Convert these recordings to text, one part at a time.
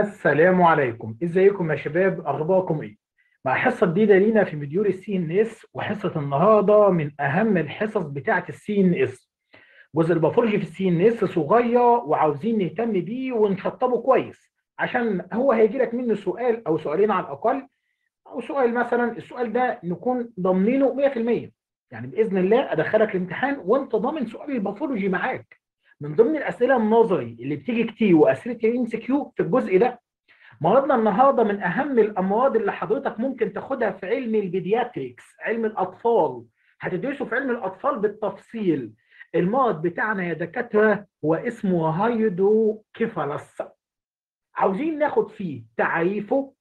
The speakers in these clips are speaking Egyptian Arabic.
السلام عليكم ازيكم يا شباب اخباركم ايه مع حصه جديده لينا في مديول السي ان اس وحصه النهارده من اهم الحصص بتاعه السي ان اس جزء الباثولوجي في السي ان اس صغير وعاوزين نهتم بيه ونشطبه كويس عشان هو هيجي لك منه سؤال او سؤالين على الاقل او سؤال مثلا السؤال ده نكون ضامنينه 100% يعني باذن الله ادخلك الامتحان وانت ضامن سؤال الباثولوجي معاك من ضمن الاسئله النظري اللي بتيجي كتير واسئله الام سي كيو في الجزء ده مرضنا النهارده من اهم الامراض اللي حضرتك ممكن تاخدها في علم البيدياتريكس علم الاطفال هتدرسه في علم الاطفال بالتفصيل المرض بتاعنا يا دكاتره هو اسمه هايدروكيفالس عاوزين ناخد فيه تعريفه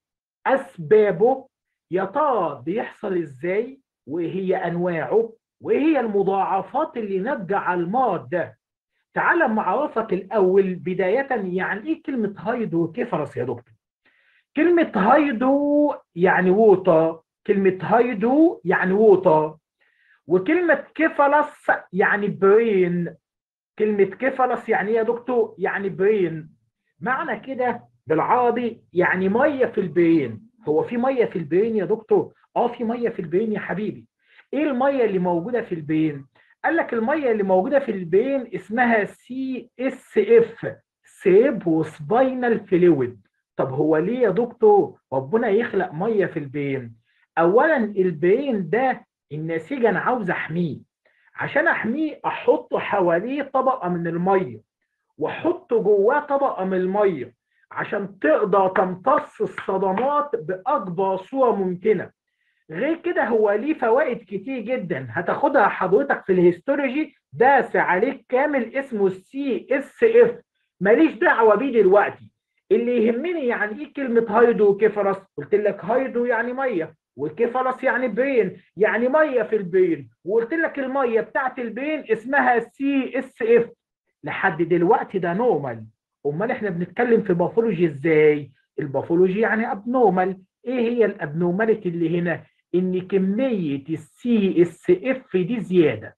اسبابه يا ترى بيحصل ازاي وايه هي انواعه وايه هي المضاعفات اللي ناتجه على المرض ده تعال معرفك الاول بدايه يعني ايه كلمه هايدروكيفالس يا دكتور كلمه هايدرو يعني ووتر كلمه هايدرو يعني ووتر وكلمه كيفالس يعني برين كلمه كيفالس يعني ايه يا دكتور يعني برين معنى كده بالعربي يعني ميه في البرين هو في ميه في البرين يا دكتور اه في ميه في البرين يا حبيبي ايه الميه اللي موجوده في البرين قال لك الميه اللي موجوده في البرين اسمها سي اس اف سيب سباينال فلويد طب هو ليه يا دكتور ربنا يخلق ميه في البرين اولا البرين ده النسيج انا عاوز احميه عشان احميه احط حواليه طبقه من الميه واحط جواه طبقه من الميه عشان تقدر تمتص الصدمات باكبر صوره ممكنه غير كده هو ليه فوائد كتير جدا هتاخدها حضرتك في الهيستولوجي داس عليك كامل اسمه السي اس اف ماليش دعوه بيه دلوقتي اللي يهمني يعني ايه كلمه هايدو وكيفالس قلت لك هايدو يعني ميه وكيفالس يعني برين يعني ميه في البرين وقلت لك الميه بتاعت البرين اسمها سي اس اف لحد دلوقتي ده نورمال امال احنا بنتكلم في باثولوجي ازاي الباثولوجي يعني ابنورمال ايه هي الابنورماليتي اللي هنا ان كميه السي اس اف دي زياده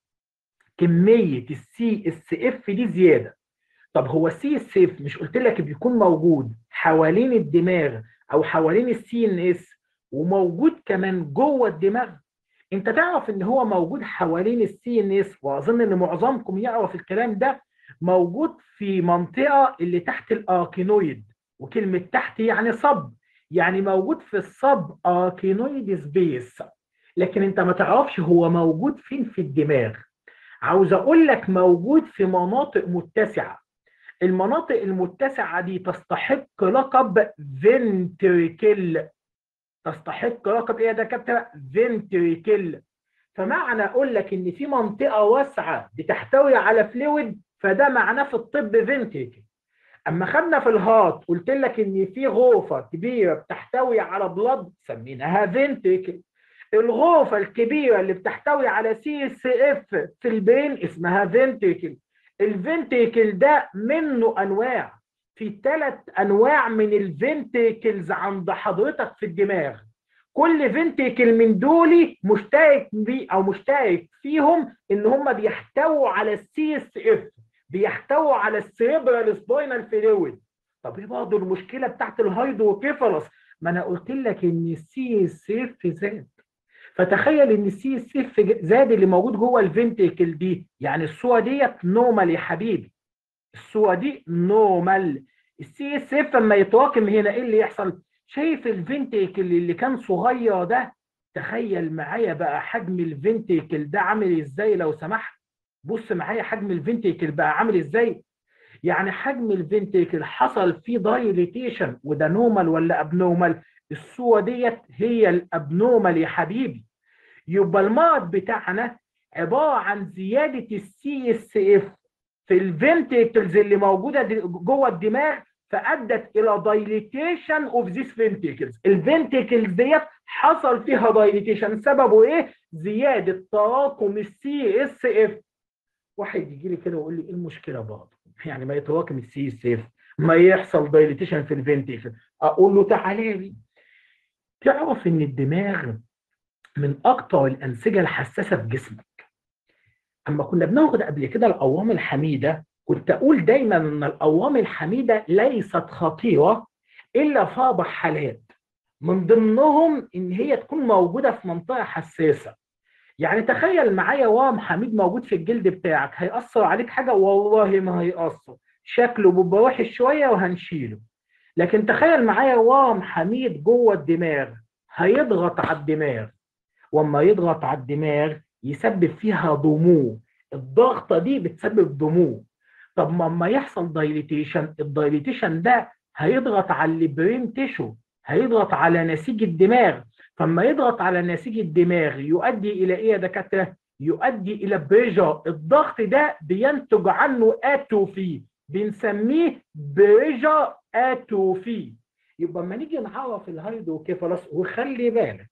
كميه السي اس اف دي زياده طب هو السي اس اف مش قلت لك بيكون موجود حوالين الدماغ او حوالين السي ان اس وموجود كمان جوه الدماغ انت تعرف ان هو موجود حوالين السي ان اس واظن ان معظمكم يعرف الكلام ده موجود في منطقه اللي تحت الاركينويد وكلمه تحت يعني صب يعني موجود في الصب اركينويد سبيس لكن انت ما تعرفش هو موجود فين في الدماغ عاوز اقول لك موجود في مناطق متسعه المناطق المتسعه دي تستحق لقب فينتريكل تستحق لقب ايه يا دكاتره فينتريكل فمعنى اقول لك ان في منطقه واسعه بتحتوي على فلويد فده معناه في الطب فينتريكل اما خدنا في الهارت قلت لك ان في غرفه كبيره بتحتوي على بلاد سميناها فينتريكل الغرفه الكبيره اللي بتحتوي على سي اس اف في البين اسمها فينتريكل الفينتريكل ده منه انواع في ثلاث انواع من الفينتريكلز عند حضرتك في الدماغ كل فينتريكل من دول مشترك بيه او مشترك فيهم ان هم بيحتووا على السي اس اف بيحتووا على السيربرال سباينال فلويد طب ايه برضه المشكله بتاعت الهايدروكيفالس ما انا قلت لك ان السي اس اف زاد فتخيل ان السي اس اف زاد اللي موجود جوه الفنتيكل دي يعني الصوره ديت نورمال يا حبيبي الصوره دي نورمال السي اس اف لما يتراكم هنا ايه اللي يحصل شايف الفنتيكل اللي كان صغير ده تخيل معايا بقى حجم الفنتيكل ده عامل ازاي لو سمحت بص معايا حجم الفنتيكل بقى عامل ازاي يعني حجم الفنتيكل حصل فيه دايليتيشن وده نورمال ولا ابنورمال الصوره ديت هي الابنورمال يا حبيبي يبقى المرض بتاعنا عباره عن زياده السي اس اف في الفنتيكلز اللي موجوده جوه الدماغ فادت الى دايليتيشن اوف ذيس فنتيكلز الفنتيكلز ديت حصل فيها دايليتيشن سببه ايه زياده تراكم السي اس اف واحد يجي لي كده ويقول لي ايه المشكله برضه يعني ما يتراكم السي اس اف ما يحصل دايليتيشن في الفنتيكل اقول له تعالى لي تعرف ان الدماغ من اكتر الانسجه الحساسه في جسمك اما كنا بناخد قبل كده الاورام الحميده كنت اقول دايما ان الاورام الحميده ليست خطيره الا في اربع حالات من ضمنهم ان هي تكون موجوده في منطقه حساسه يعني تخيل معايا وام حميد موجود في الجلد بتاعك هيأثر عليك حاجه والله ما هيأثر شكله بيبقى وحش شويه وهنشيله لكن تخيل معايا وام حميد جوه الدماغ هيضغط على الدماغ واما يضغط على الدماغ يسبب فيها ضمور الضغطه دي بتسبب ضمور طب ما اما يحصل دايليتيشن الدايليتيشن ده هيضغط على البرين تيشو هيضغط على نسيج الدماغ فما يضغط على نسيج الدماغ يؤدي الى ايه يا دكاتره يؤدي الى بريجر الضغط ده بينتج عنه اتوفي بنسميه بريجر اتوفي يبقى اما نيجي نعرف الهيدروكيفالوس وخلي بالك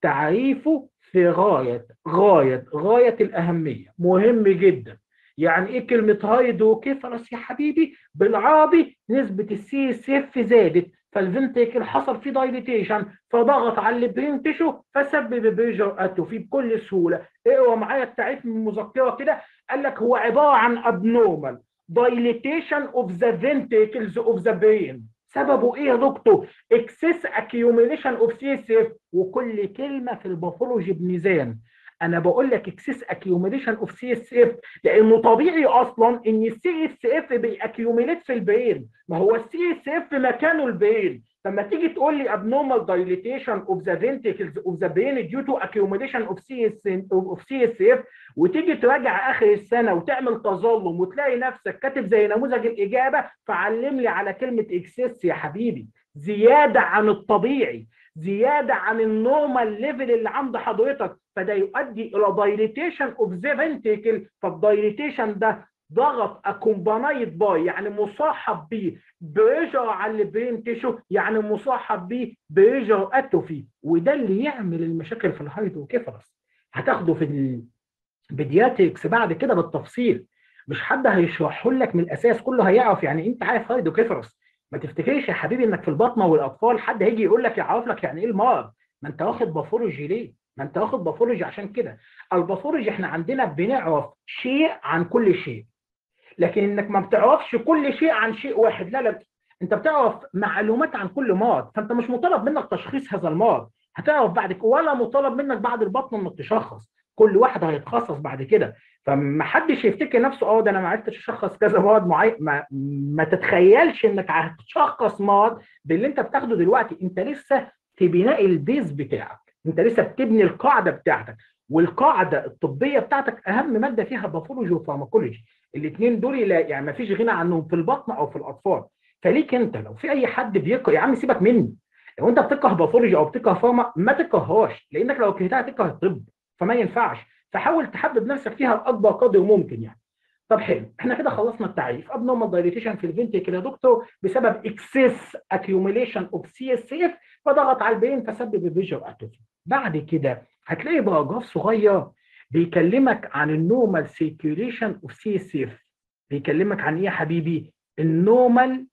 تعريفه في غايه غايه غايه الاهميه مهم جدا يعني ايه كلمه هيدروكيفالوس يا حبيبي بالعربي نسبه السي اس اف زادت فالفنتيكل حصل فيه دايليتيشن فضغط على البرين تيشو فسبب بريجر اتوفي بكل سهوله اقرا معايا التعريف من المذكره كده قال لك هو عباره عن abnormal dilatation of the ventricles of the brain سببه ايه يا دكتور؟ اكسس accumulation of CSF وكل كلمه في الباثولوجي بميزان انا بقول لك اكسس accumulation of CSF لانه طبيعي اصلا ان السي اس اف بيأكيوميليت في البرين ما هو السي اس اف مكانه البرين لما تيجي تقول لي abnormal dilatation of the ventricles of the brain due to accumulation of CS of CSF وتيجي تراجع اخر السنه وتعمل تظلم وتلاقي نفسك كاتب زي نموذج الاجابه فعلم لي على كلمه اكسس يا حبيبي زياده عن الطبيعي زياده عن النورمال ليفل اللي عند حضرتك فده يؤدي الى دايليتيشن اوف ذا فنتيكل فالدايليتيشن ده ضغط اكومبانايد باي يعني مصاحب بيه بريجر على البرين تيشو يعني مصاحب بيه بريجر اتوفي وده اللي يعمل المشاكل في الهيدروكيفالوس هتاخده في البيدياتريكس بعد كده بالتفصيل مش حد هيشرحه لك من الاساس كله هيعرف يعني انت عارف هيدروكيفالوس ما تفتكرش يا حبيبي انك في البطنه والاطفال حد هيجي يقول لك يعرف لك يعني ايه المرض ما انت واخد باثولوجي ليه ما انت واخد باثولوجي عشان كده الباثولوجي احنا عندنا بنعرف شيء عن كل شيء لكن انك ما بتعرفش كل شيء عن شيء واحد لا لا انت بتعرف معلومات عن كل مرض فانت مش مطالب منك تشخيص هذا المرض هتعرف بعد ولا مطالب منك بعد البطن انك تشخص كل واحد هيتخصص بعد كده فما حدش يفتكر نفسه اه ده انا ما عرفتش اشخص كذا مرض معين ما, ما تتخيلش انك هتشخص مرض باللي انت بتاخده دلوقتي انت لسه في بناء البيز بتاعك انت لسه بتبني القاعده بتاعتك والقاعده الطبيه بتاعتك اهم ماده فيها باثولوجي وفارماكولوجي الاثنين دول لا يعني ما فيش غنى عنهم في البطن او في الاطفال فليك انت لو في اي حد بيكره يا عم سيبك مني لو انت بتكره باثولوجي او بتكره فارما ما تكرهاش لانك لو كرهتها هتكره الطب فما ينفعش فحاول تحبب نفسك فيها باكبر قدر ممكن يعني طب حلو احنا كده خلصنا التعريف abnormal دايليتيشن في الفنتيكل يا دكتور بسبب اكسس accumulation اوف سي اس اف فضغط على البين فسبب فيجر اتوفي بعد كده هتلاقي باراجراف صغير بيكلمك عن النورمال سيركيوليشن اوف سي اس اف بيكلمك عن ايه يا حبيبي النورمال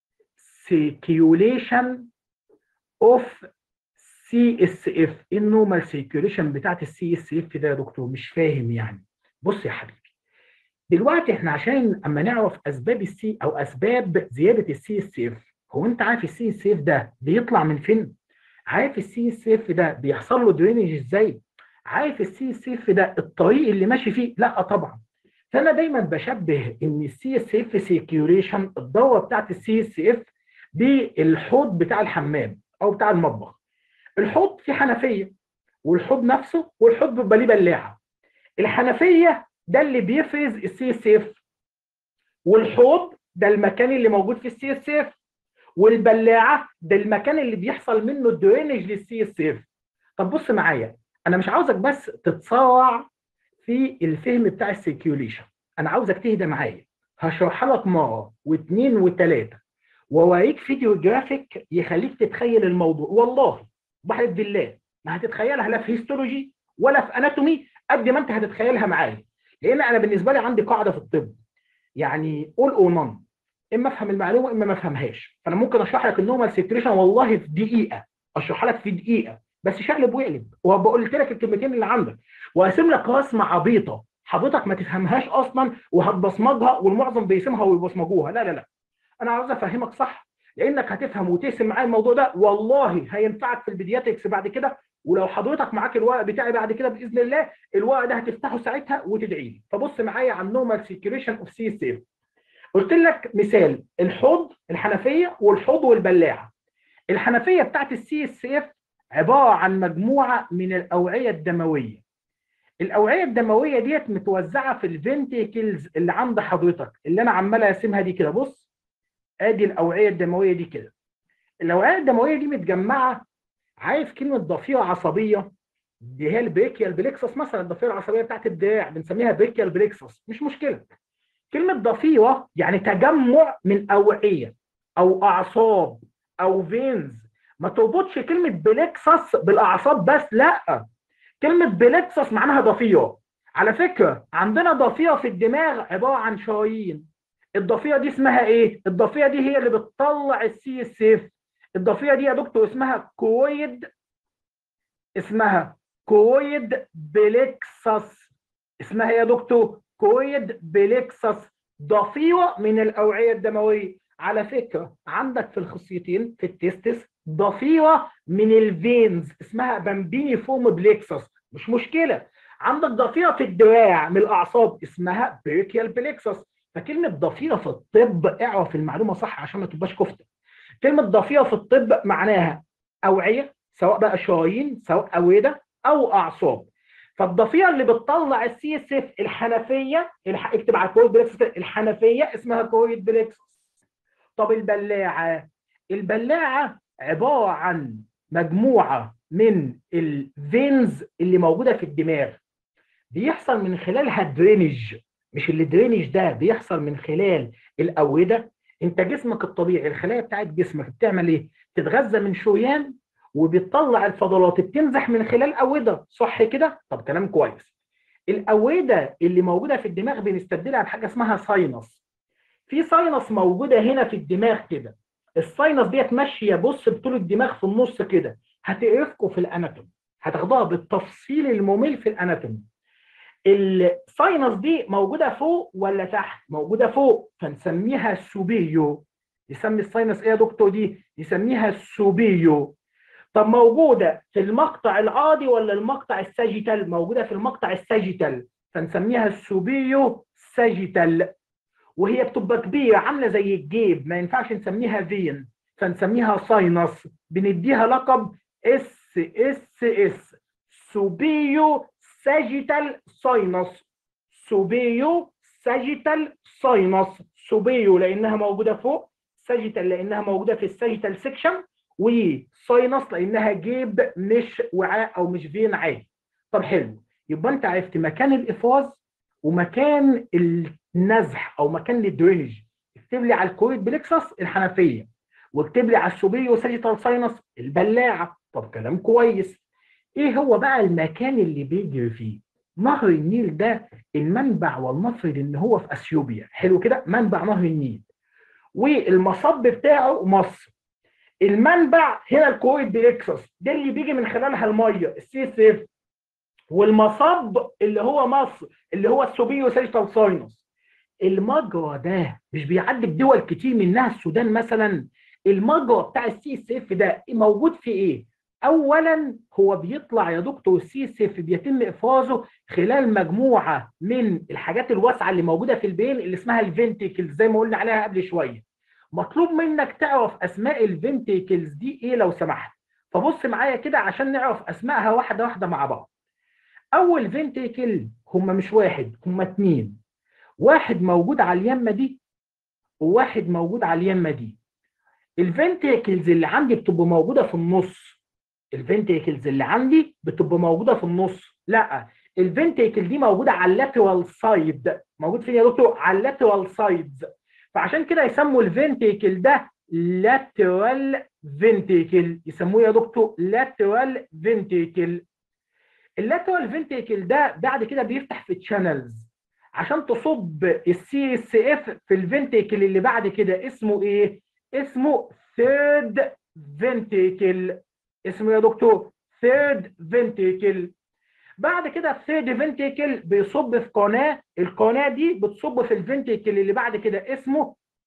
سيركيوليشن اوف سي اس اف ايه النورمال سيركيوليشن بتاعت السي اس اف ده يا دكتور مش فاهم يعني بص يا حبيبي دلوقتي احنا عشان اما نعرف اسباب السي او اسباب زياده السي اس اف هو انت عارف السي اس اف ده بيطلع من فين عارف السي اس اف ده بيحصل له درينج ازاي عارف السي اس اف ده الطريق اللي ماشي فيه لا طبعا فانا دايما بشبه ان السي اس اف سيركيوليشن الدوره بتاعت السي اس اف بالحوض بتاع الحمام او بتاع المطبخ الحوض فيه حنفيه والحوض نفسه والحوض بيبقى ليه بلاعه الحنفيه ده اللي بيفرز السي اس اف والحوض ده المكان اللي موجود في السي اس اف والبلاعه ده المكان اللي بيحصل منه الدرينج للسي اس اف طب بص معايا انا مش عاوزك بس تتسرع في الفهم بتاع السيركيوليشن انا عاوزك تهدى معايا هشرحها لك مره واثنين وثلاثه واوريك فيديو جرافيك يخليك تتخيل الموضوع والله بحلف بالله ما هتتخيلها لا في هيستولوجي ولا في اناتومي قد ما انت هتتخيلها معايا لان انا بالنسبه لي عندي قاعده في الطب يعني قول او نون اما افهم المعلومه اما ما افهمهاش فانا ممكن اشرح لك النورمال سيتويشن والله في دقيقه اشرحها لك في دقيقه بس شقلب وقلب وقلت لك الكلمتين اللي عندك واسم لك رسمه عبيطه حضرتك ما تفهمهاش اصلا وهتبصمجها والمعظم بيسمها ويبصمجوها لا لا لا انا عاوز افهمك صح لانك هتفهم وتقسم معايا الموضوع ده والله هينفعك في البيدياتريكس بعد كده ولو حضرتك معاك الورق بتاعي بعد كده باذن الله الورق ده هتفتحه ساعتها وتدعي لي فبص معايا على النورمال سيركيوليشن اوف سي اس قلت لك مثال الحوض الحنفيه والحوض والبلاعه الحنفيه بتاعت السي اس اف عباره عن مجموعه من الاوعيه الدمويه الاوعيه الدمويه ديت متوزعه في الفنتيكلز اللي عند حضرتك اللي انا عمال ارسمها دي كده بص ادي الاوعيه الدمويه دي كده الاوعيه الدمويه دي متجمعه عايز كلمه ضفيره عصبيه دي هي البريكيال بليكسس مثلا الضفيره العصبيه بتاعت الدراع بنسميها بريكيال بليكسس مش مشكله كلمه ضفيره يعني تجمع من اوعيه او اعصاب او فينز ما تربطش كلمه بليكسس بالاعصاب بس لا كلمه بليكسس معناها ضفيره على فكره عندنا ضفيره في الدماغ عباره عن شرايين الضفيره دي اسمها ايه الضفيره دي هي اللي بتطلع السي اس اف الضفيره دي يا دكتور اسمها كويد اسمها كويد بليكسس اسمها يا دكتور كويد بليكسس ضفيره من الاوعيه الدمويه على فكره عندك في الخصيتين في التستس ضفيره من الفينز اسمها بامبيني فوم بليكسس مش مشكله عندك ضفيره في الدراع من الاعصاب اسمها بيريكيال بليكسس فكلمه ضفيره في الطب اعرف المعلومه صح عشان ما تبقاش كفته كلمه ضفيره في الطب معناها اوعيه سواء بقى شرايين سواء اوعده او اعصاب فالضفيره اللي بتطلع السي اس اف الحنفيه الح... اكتب على الكويد بليكسس الحنفيه اسمها كويد بليكسس طب البلاعه البلاعه عباره عن مجموعه من الفينز اللي موجوده في الدماغ بيحصل من خلالها درينج مش اللي درينج ده بيحصل من خلال الاورده انت جسمك الطبيعي الخلايا بتاعت جسمك بتعمل ايه؟ تتغذى من شريان وبتطلع الفضلات بتنزح من خلال اورده صح كده؟ طب كلام كويس. الاورده اللي موجوده في الدماغ بنستبدلها بحاجه اسمها ساينس. في ساينس موجوده هنا في الدماغ كده. الساينس ديت ماشيه بص بطول الدماغ في النص كده هتقرفكم في الاناتوم هتاخدوها بالتفصيل الممل في الاناتوم. الساينس دي موجوده فوق ولا تحت؟ موجوده فوق فنسميها سوبيو. يسمي الساينس ايه يا دكتور دي؟ يسميها سوبيو. طب موجودة في المقطع العادي ولا المقطع الساجيتال؟ موجودة في المقطع الساجيتال فنسميها السوبيو ساجيتال وهي بتبقى كبيرة عاملة زي الجيب ما ينفعش نسميها فين فنسميها ساينس بنديها لقب اس اس اس سوبيو ساجيتال ساينس سوبيو ساجيتال ساينس سوبيو لأنها موجودة فوق ساجيتال لأنها موجودة في الساجيتال سيكشن وساينس لانها جيب مش وعاء او مش فين عادي طب حلو يبقى انت عرفت مكان الافراز ومكان النزح او مكان الدرينج اكتب لي على الكويد بليكسس الحنفيه واكتب لي على السوبيو ساجيتال ساينس البلاعه طب كلام كويس ايه هو بقى المكان اللي بيجري فيه نهر النيل ده المنبع والمفرد ان هو في اثيوبيا حلو كده منبع نهر النيل والمصب بتاعه مصر المنبع هنا الكويد بليكسس ده اللي بيجي من خلالها الميه السي اس اف والمصب اللي هو مصر اللي هو السوبيو ساجيتال ساينس المجرى ده مش بيعدي بدول كتير منها السودان مثلا المجرى بتاع السي اس اف ده موجود في ايه؟ اولا هو بيطلع يا دكتور السي اس اف بيتم افرازه خلال مجموعه من الحاجات الواسعه اللي موجوده في البين اللي اسمها الفنتيكل زي ما قلنا عليها قبل شويه مطلوب منك تعرف اسماء الفنتيكلز دي ايه لو سمحت فبص معايا كده عشان نعرف اسمائها واحده واحده مع بعض اول فنتيكل هم مش واحد هم اتنين واحد موجود على اليمه دي وواحد موجود على اليمه دي الفنتيكلز اللي عندي بتبقى موجوده في النص الفنتيكلز اللي عندي بتبقى موجوده في النص لا الفنتيكل دي موجوده على اللاترال سايد موجود فين يا دكتور على اللاترال سايدز فعشان كده يسموا الفنتيكل ده lateral ventricle يسموه يا دكتور lateral ventricle اللاترال فنتيكل ده بعد كده بيفتح في تشانلز عشان تصب السي اس اف في الفنتيكل اللي بعد كده اسمه ايه؟ اسمه ثيرد فنتيكل اسمه يا دكتور ثيرد فنتيكل بعد كده الثيرد فنتيكل بيصب في قناه القناه دي بتصب في الفنتيكل اللي بعد كده اسمه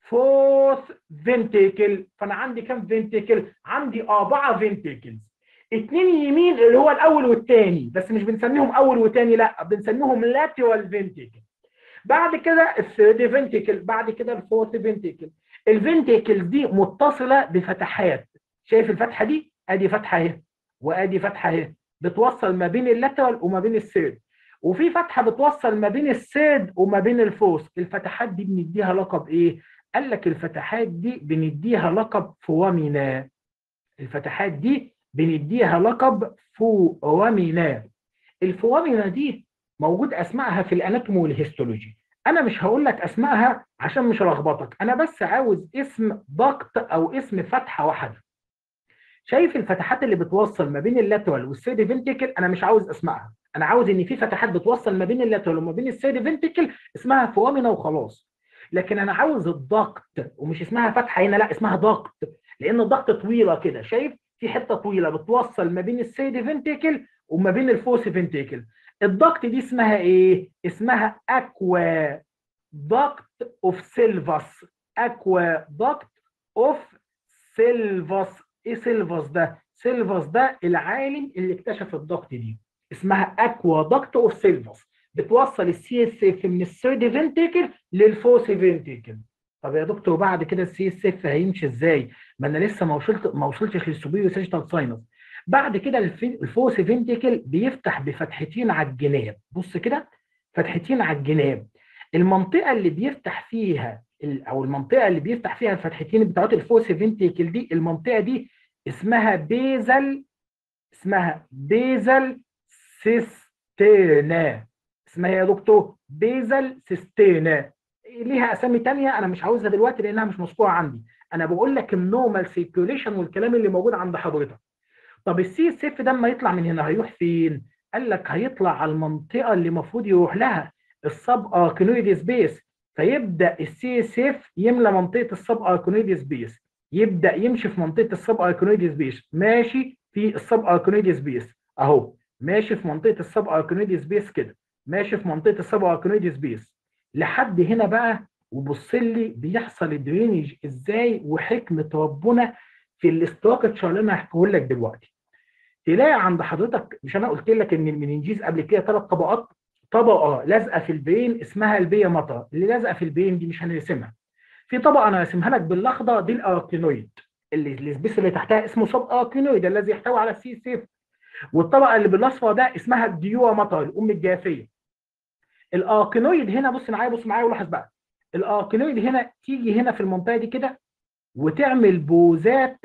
فورث فينتيكل فانا عندي كام فينتيكل عندي اربعه فينتيكلز اتنين يمين اللي هو الاول والثاني بس مش بنسميهم اول وثاني لا بنسميهم لاترال فينتيكل بعد كده الثيرد فينتيكل بعد كده الفورث فينتيكل الفينتيكل دي متصله بفتحات شايف الفتحه دي ادي فتحه اهي وادي فتحه اهي بتوصل ما بين اللاترال وما بين الثيرد وفي فتحه بتوصل ما بين الثيرد وما بين الفوس الفتحات دي بنديها لقب ايه قال لك الفتحات دي بنديها لقب فوامينا الفتحات دي بنديها لقب فوامينا الفوامينا دي موجود اسمائها في الاناتومي والهيستولوجي انا مش هقول لك اسمائها عشان مش الخبطك انا بس عاوز اسم ضغط او اسم فتحه واحده شايف الفتحات اللي بتوصل ما بين اللاترال والسيرد فينتيكل انا مش عاوز اسمائها انا عاوز ان في فتحات بتوصل ما بين اللاترال وما بين السيرد فينتيكل اسمها فوامينا وخلاص لكن انا عاوز الضغط ومش اسمها فتحه هنا لا اسمها ضغط لان الضغط طويله كده شايف في حته طويله بتوصل ما بين السيرد فينتيكل وما بين الفوس فينتيكل الضغط دي اسمها ايه اسمها اكوا ضغط اوف سيلفاس اكوا ضغط اوف سيلفاس ايه سيلفاس ده سيلفاس ده العالم اللي اكتشف الضغط دي اسمها اكوا ضغط اوف سيلفاس بتوصل السي اس اف من الثيرد فينتيكل للفوس فينتيكل طب يا دكتور بعد كده السي اس اف هيمشي ازاي ما انا لسه ما وصلت ما وصلتش للسوبيريور سيجيتال ساينس بعد كده الفوس فينتيكل بيفتح بفتحتين على الجناب بص كده فتحتين على الجناب المنطقه اللي بيفتح فيها او المنطقه اللي بيفتح فيها الفتحتين بتاعت الفوس فينتيكل دي المنطقه دي اسمها بيزل اسمها بيزل سيستينا اسمها يا دكتور بيزل سيستينا ليها اسامي تانية انا مش عاوزها دلوقتي لانها مش مذكوره عندي انا بقول لك النورمال سيركيوليشن والكلام اللي موجود عند حضرتك طب السي اس اف ده لما يطلع من هنا هيروح فين قال لك هيطلع على المنطقه اللي المفروض يروح لها السب اركنويد سبيس فيبدا السي اس اف يملى منطقه السب اركنويد سبيس يبدا يمشي في منطقه السب اركنويد سبيس ماشي في السب اركنويد سبيس اهو ماشي في منطقه السب اركنويد سبيس كده ماشي في منطقه السب اركنويد سبيس لحد هنا بقى وبص لي بيحصل الدرينج ازاي وحكمه ربنا في الاستراكشر اللي انا هحكيه لك دلوقتي تلاقي عند حضرتك مش انا قلت لك ان المننجيز قبل كده ثلاث طبقات طبقه لازقه في البين اسمها البيا مطر اللي لازقه في البين دي مش هنرسمها في طبقه انا راسمها لك بالاخضر دي الاركينويد اللي السبيس اللي تحتها اسمه سب اركينويد الذي يحتوي على السي سيف والطبقه اللي بالاصفر ده اسمها الديوا مطر الام الجافيه الاركينويد هنا بص معايا بص معايا ولاحظ بقى الاركينويد هنا تيجي هنا في المنطقه دي كده وتعمل بوزات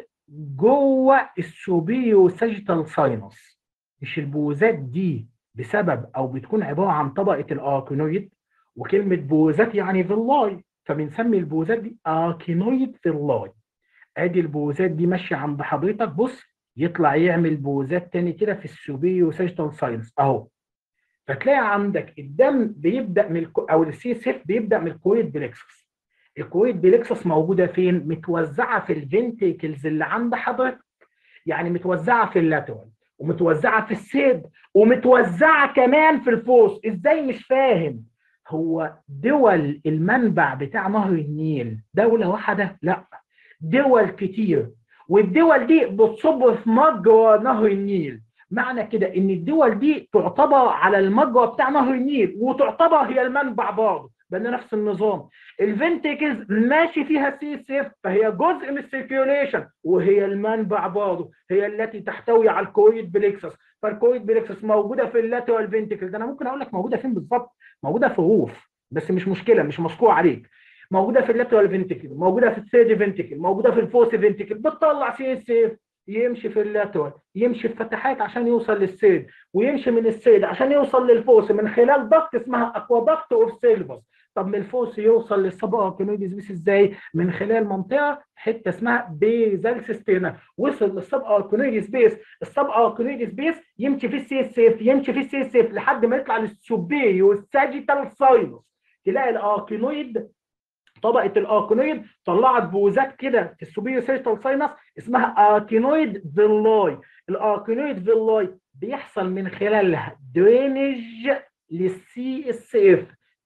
جوه السوبيو ساجيتال ساينس مش البوزات دي بسبب او بتكون عباره عن طبقه الاركينويد وكلمه بوزات يعني فيلاي فبنسمي البوزات دي اركينويد فيلاي ادي البوزات دي ماشيه عند حضرتك بص يطلع يعمل بوزات تاني كده في السوبيو ساجيتال ساينس اهو فتلاقي عندك الدم بيبدا من او السي اس اف بيبدا من الكويد بلكسس الكويد بلكسس موجوده فين متوزعه في الفنتيكلز اللي عند حضرتك يعني متوزعه في اللاترال ومتوزعه في السيد ومتوزعه كمان في الفوس ازاي مش فاهم هو دول المنبع بتاع نهر النيل دوله واحده لا دول كتير والدول دي بتصب في مجرى نهر النيل معنى كده ان الدول دي تعتبر على المجرى بتاع نهر النيل وتعتبر هي المنبع برضه بان نفس النظام الفنتيكلز ماشي فيها سي اس اف فهي جزء من السيركيوليشن وهي المنبع برضه هي التي تحتوي على الكويد بليكسس فالكويد بليكسس موجوده في اللاترال فنتيكل ده انا ممكن اقول لك موجوده فين بالظبط موجوده في الروف بس مش مشكله مش مذكور عليك موجوده في اللاترال فنتيكل موجوده في الثيرد فنتيكل موجوده في الفورث فنتيكل بتطلع سي اس اف يمشي في اللاترال يمشي في فتحات عشان يوصل للسيد ويمشي من السيد عشان يوصل للفوس من خلال ضغط اسمها اكوادكت اوف سيلفس طب من الفوس يوصل للسبا اركينويدز بيس ازاي من خلال منطقه حته اسمها بيزال سيستينا وصل للسب اركينويدز بيس السب اركينويدز بيس يمشي في السي اس اف يمشي في السي اس اف لحد ما يطلع للسوبيو الساجيتال ساينس تلاقي الاركينويد طبقه الاركينويد طلعت بوزات كده في السوبيو سيجيتال ساينس اسمها اركينويد فيلاي الاركينويد فيلاي بيحصل من خلالها درينج للسي اس اف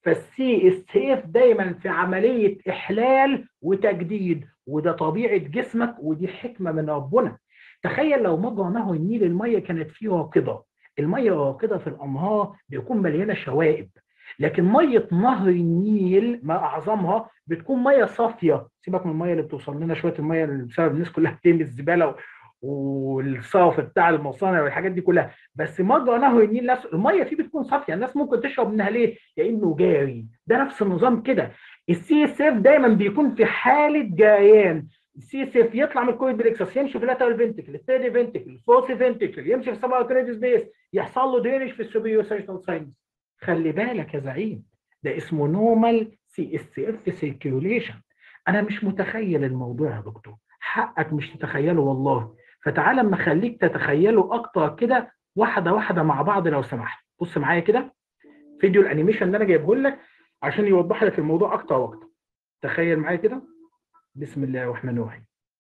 فالسي اس اف دايما في عمليه احلال وتجديد وده طبيعه جسمك ودي حكمه من ربنا تخيل لو مجرى نهر النيل الميه كانت فيه راكده الميه راكده في الانهار بيكون مليانه شوائب لكن ميه نهر النيل ما اعظمها بتكون ميه صافيه سيبك من الميه اللي بتوصل لنا شويه الميه اللي بسبب الناس كلها بترمي الزباله والصرف بتاع المصانع والحاجات دي كلها بس مجرى نهر النيل نفسه الميه فيه بتكون صافيه الناس ممكن تشرب منها ليه؟ لانه جاري ده نفس النظام كده السي اس اف دايما بيكون في حاله جريان السي اس اف يطلع من الكويد بريكسس يمشي في اللاترال فينتكل الثيرد فينتكل الفورث فينتكل يمشي في سبع كريدي سبيس يحصل له درينج في السوبيريور ساجيتال ساينس خلي بالك يا زعيم ده اسمه نورمال سي اس اف سيركيوليشن انا مش متخيل الموضوع يا دكتور حقك مش تتخيله والله فتعالى اما اخليك تتخيله اكتر كده واحده واحده مع بعض لو سمحت بص معايا كده فيديو الانيميشن اللي انا جايبه لك عشان يوضح لك الموضوع اكتر واكتر تخيل معايا كده بسم الله الرحمن الرحيم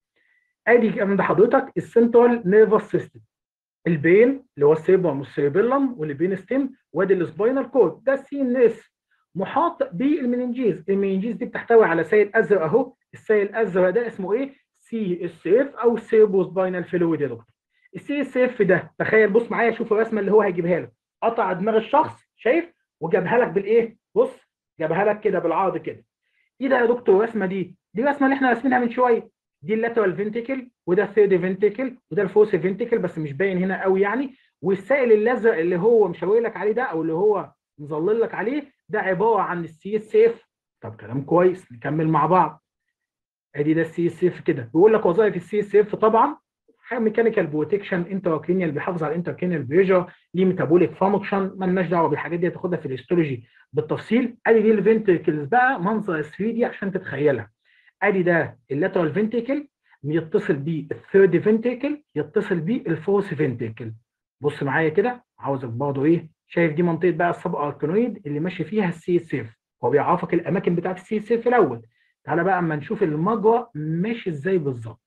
ادي عند حضرتك السنترال نيرفس سيستم البين اللي هو السيربرم والسيربيلم والبين ستيم وادي السباينال كورد ده السي ان اس محاط بالمننجيز المننجيز دي بتحتوي على سائل ازرق اهو السائل الازرق ده اسمه ايه سي اس اف او سيربو سباينال فلويد يا دكتور السي اس اف ده تخيل بص معايا شوف الرسمه اللي هو هيجيبها لك قطع دماغ الشخص شايف وجابها لك بالايه بص جابها لك كده بالعرض كده ايه ده يا دكتور الرسمه دي دي الرسمه اللي احنا راسمينها من شويه دي اللاترال فينتيكل وده الثيرد فينتيكل وده الفورث فينتيكل بس مش باين هنا قوي يعني والسائل الازرق اللي هو مشاور لك عليه ده او اللي هو مظلل لك عليه ده عباره عن السي اس اف طب كلام كويس نكمل مع بعض ادي ده السي اس اف كده بيقول لك وظائف السي اس اف طبعا حاجه ميكانيكال بروتكشن انتراكرينيال بيحافظ على الانتراكرينيال بريشر ليه ميتابوليك فانكشن مالناش دعوه بالحاجات دي هتاخدها في الهيستولوجي بالتفصيل ادي دي الفنتركلز بقى منظر 3 دي عشان تتخيلها ادي ده اللاترال فنتركل يتصل بيه الثيرد فنتركل يتصل بيه الفورث فنتركل بص معايا كده عاوزك برضه ايه شايف دي منطقه بقى السب اركنويد اللي ماشي فيها السي اس اف هو بيعرفك الاماكن بتاعت السي اس اف الاول تعالى بقى اما نشوف المجرى ماشي ازاي بالظبط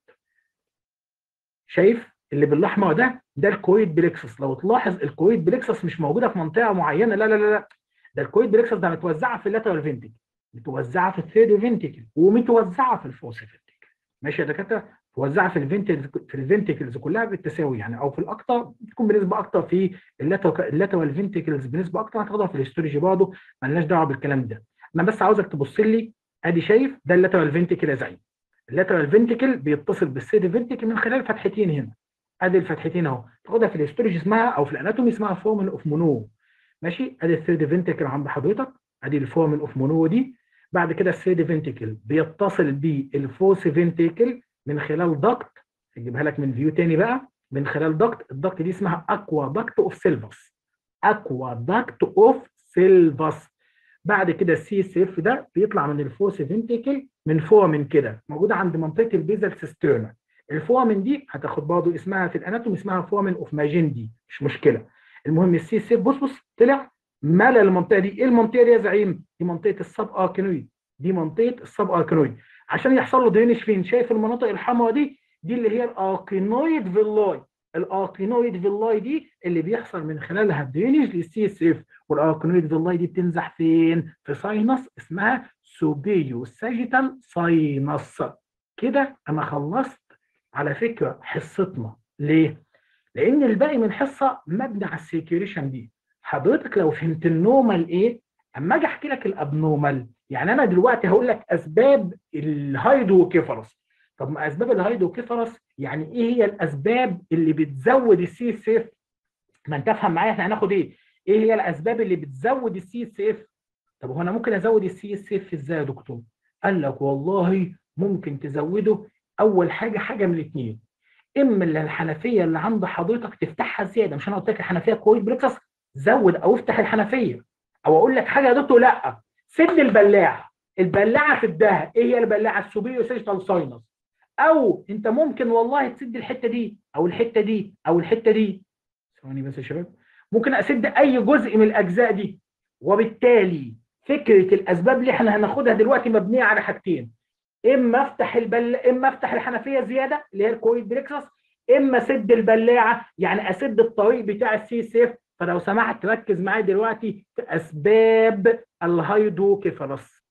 شايف اللي بالاحمر ده ده الكويد بليكسس لو تلاحظ الكويد بليكسس مش موجوده في منطقه معينه لا لا لا لا ده الكويد بليكسس ده متوزعه في اللاترال فينتيكل متوزعه في الثيرد فينتيكل ومتوزعه في الفورث فينتيكل ماشي يا دكاتره متوزعه في الفينتيكلز في الفنتيكلز كلها بالتساوي يعني او في الاكتر بتكون بنسبه اكتر في اللاترال فينتيكلز بنسبه اكتر هتاخدها في الهيستولوجي برضه مالناش دعوه بالكلام ده انا بس عاوزك تبص لي ادي شايف ده اللاترال فينتيكل يا زعيم اللاترال فينتيكل بيتصل بالسيد فينتيكل من خلال فتحتين هنا ادي الفتحتين اهو تاخدها في الهيستولوجي اسمها او في الاناتومي اسمها فورمن اوف مونو ماشي ادي الثيرد فينتيكل عند حضرتك ادي الفورمن اوف مونو دي بعد كده الثيرد فينتيكل بيتصل بالفورث فينتيكل من خلال دكت اجيبها لك من فيو تاني بقى من خلال دكت الدكت دي اسمها اكوا دكت اوف سيلفس اكوا دكت اوف سيلفس بعد كده السي اس اف ده بيطلع من الفورس فينتيكل من فورمن كده موجوده عند منطقه البيزل سيسترنا الفورمن دي هتاخد برضه اسمها في الاناتومي اسمها فورمن اوف ماجندي مش مشكله المهم السي اس اف بص بص طلع ملا المنطقه دي ايه المنطقه دي يا زعيم دي منطقه السب اركنويد دي منطقه السب اركنويد عشان يحصل له درينج فين شايف المناطق الحمراء دي دي اللي هي الاركينويد فيلاي الاركينويد فيلاي دي اللي بيحصل من خلالها الدرينج للسي اس اف والاركينويد فيلاي دي بتنزح فين في ساينس اسمها سوبيو ساجيتال ساينس كده انا خلصت على فكره حصتنا ليه لان الباقي من الحصه مبني على السيكيوريشن دي حضرتك لو فهمت النورمال ايه اما اجي احكي لك الابنورمال يعني انا دلوقتي هقول لك اسباب الهايدروكيفالوس طب ما اسباب الهايدروكيفالوس يعني ايه هي الاسباب اللي بتزود السي اس اف ما انت افهم معايا احنا هناخد ايه ايه هي الاسباب اللي بتزود السي اس اف طب هو انا ممكن ازود السي اس اف ازاي يا دكتور قال لك والله ممكن تزوده اول حاجه حاجه من الاثنين اما اللي الحنفيه اللي عند حضرتك تفتحها زياده مش انا قلت لك الحنفيه كويس بريكسس زود او افتح الحنفيه او اقول لك حاجه يا دكتور لا سد البلاعه البلاعه سدها ايه هي البلاعه السوبيريور سيجيتال ساينس او انت ممكن والله تسد الحته دي او الحته دي او الحته دي ثواني بس يا شباب ممكن اسد اي جزء من الاجزاء دي وبالتالي فكره الاسباب اللي احنا هناخدها دلوقتي مبنيه على حاجتين اما افتح البل اما افتح الحنفيه زياده اللي هي الكويد بريكسس اما سد البلاعه يعني اسد الطريق بتاع السي اس اف فلو سمحت ركز معايا دلوقتي في اسباب الهيدروكيفالوس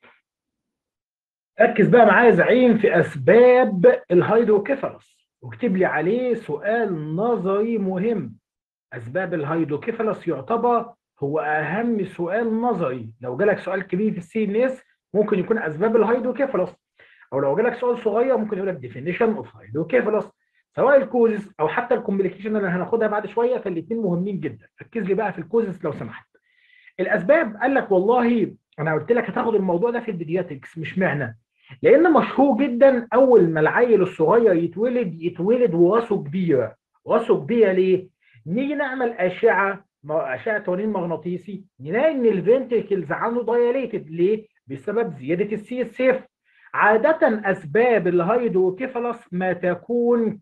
ركز بقى معايا يا زعيم في اسباب الهيدروكيفالوس واكتب لي عليه سؤال نظري مهم اسباب الهيدروكيفالوس يعتبر هو اهم سؤال نظري لو جالك سؤال كبير في السي ان اس ممكن يكون اسباب الهيدروكيفالوس او لو جالك سؤال صغير ممكن يقول لك ديفينيشن اوف هيدروكيفالوس سواء الكوزز او حتى الكومبليكيشن اللي هناخدها بعد شويه فالاثنين مهمين جدا ركز لي بقى في الكوزز لو سمحت الاسباب قال لك والله انا قلت لك هتاخد الموضوع ده في البيدياتريكس مش معنى لان مشهور جدا اول ما العيل الصغير يتولد يتولد وراسه كبيره راسه كبيره ليه نيجي نعمل اشعه اشعه توليد مغناطيسي نلاقي ان الفنتركلز عنده دايليتد ليه بسبب زياده السي اس اف عادة أسباب الهيدروكيفالوس ما تكون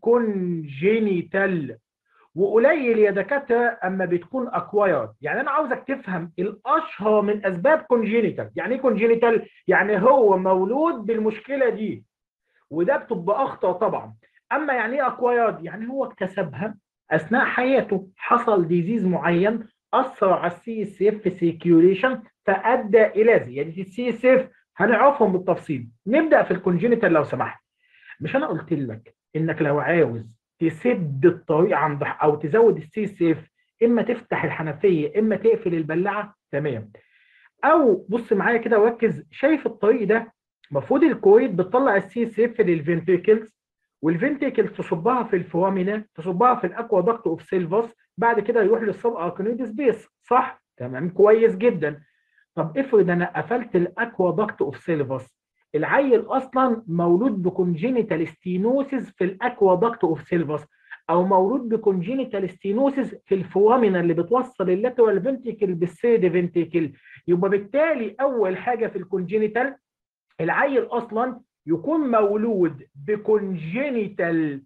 كونجينيتال وقليل يا دكاترة أما بتكون أكوايرد يعني أنا عاوزك تفهم الأشهر من أسباب كونجينيتال يعني إيه كونجينيتال؟ يعني هو مولود بالمشكلة دي وده بتبقى أخطر طبعا أما يعني إيه أكوايرد؟ يعني هو اكتسبها أثناء حياته حصل ديزيز معين أثر على السي اس اف سيكيوليشن فأدى إلى زيادة السي اس اف هنعرفهم بالتفصيل نبدا في الكونجينيتال لو سمحت مش انا قلت لك انك لو عاوز تسد الطريق عند او تزود السي سي اف اما تفتح الحنفيه اما تقفل البلاعه تمام او بص معايا كده وركز شايف الطريق ده المفروض الكويت بتطلع السي سي اف للفنتريكلز والفنتريكلز تصبها في الفوامينا تصبها في الاكوا داكت اوف سيلفاس بعد كده يروح للسب اركانيد سبيس صح تمام كويس جدا طب افرض انا قفلت الاكوا داكت اوف سيلفاس العيل اصلا مولود بكونجينيتال ستينوسيس في الاكوا داكت اوف سيلفاس او مولود بكونجينيتال ستينوسيس في الفوامينا اللي بتوصل اللاترال فنتيكل بالسيد فنتيكل يبقى بالتالي اول حاجه في الكونجينيتال العيل اصلا يكون مولود بكونجينيتال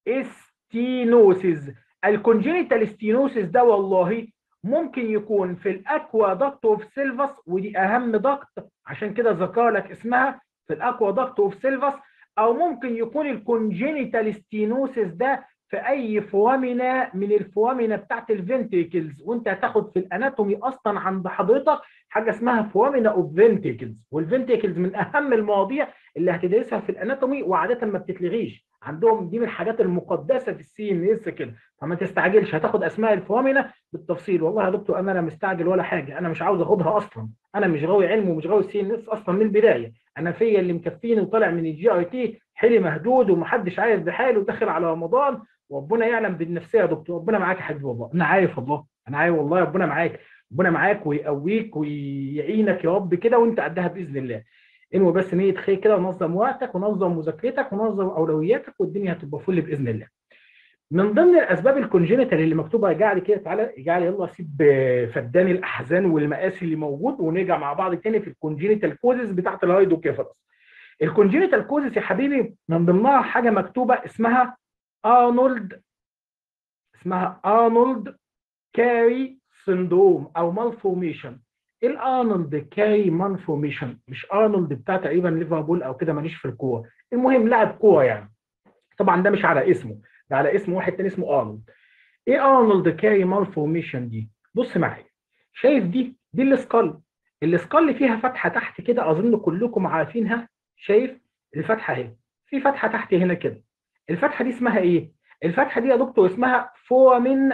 ستينوسيس الكونجينيتال ستينوسيس ده والله ممكن يكون في الاكوا داكت اوف سيلفاس ودي اهم داكت عشان كده ذكر لك اسمها في الاكوا داكت اوف سيلفاس او ممكن يكون الكونجينيتال ستينوسيس ده في اي فوامينا من الفوامينا بتاعت الفنتريكلز وانت هتاخد في الاناتومي اصلا عند حضرتك حاجه اسمها فوامينا اوف فنتريكلز والفنتريكلز من اهم المواضيع اللي هتدرسها في الاناتومي وعاده ما بتتلغيش عندهم دي من الحاجات المقدسه في السي ام اس كده فما تستعجلش هتاخد اسماء الفوامينا بالتفصيل والله يا دكتور انا لا مستعجل ولا حاجه انا مش عاوز اخدها اصلا انا مش غاوي علم ومش غاوي سي ام اس اصلا من البدايه انا فيا اللي مكفيني وطالع من الجي اي تي حيلي مهدود ومحدش عارف بحاله وداخل على رمضان وربنا يعلم بالنفسيه يا دكتور ربنا معاك يا حبيبي والله انا عارف والله انا عارف والله ربنا معاك ربنا معاك ويقويك ويعينك يا رب كده وانت قدها باذن الله انوي بس نيه خير كده ونظم وقتك ونظم مذاكرتك ونظم اولوياتك والدنيا هتبقى فل باذن الله. من ضمن الاسباب الكونجينيتال اللي مكتوبه ارجع لي كده تعالى ارجع لي يلا سيب فدان الاحزان والمقاسي اللي موجود ونرجع مع بعض تاني في الكونجينيتال كوزز بتاعت الهايدروكيفالوس. الكونجينيتال كوزز يا حبيبي من ضمنها حاجه مكتوبه اسمها ارنولد اسمها ارنولد كاري سندروم او مالفورميشن الارنولد كاري مالفورميشن مش ارنولد بتاع تقريبا ليفربول او كده ماليش في الكوره المهم لاعب كوره يعني طبعا ده مش على اسمه ده على اسم واحد تاني اسمه ارنولد ايه ارنولد كاري مالفورميشن دي بص معايا شايف دي دي السكال السكال فيها فتحه تحت كده اظن كلكم عارفينها شايف الفتحه اهي في فتحه تحت هنا كده الفتحه دي اسمها ايه الفتحه دي يا دكتور اسمها فورامين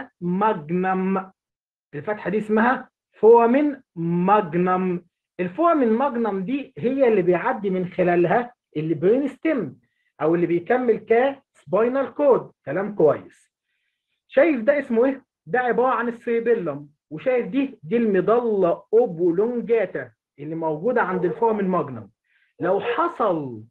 ماجنم الفتحه دي اسمها فورامين ماجنم الفورامين ماجنم دي هي اللي بيعدي من خلالها اللي برين ستيم او اللي بيكمل ك سباينال كود كلام كويس شايف ده اسمه ايه ده عباره عن السيبيلم وشايف دي دي المضله اوبولونجاتا اللي موجوده عند الفورامين ماجنم لو حصل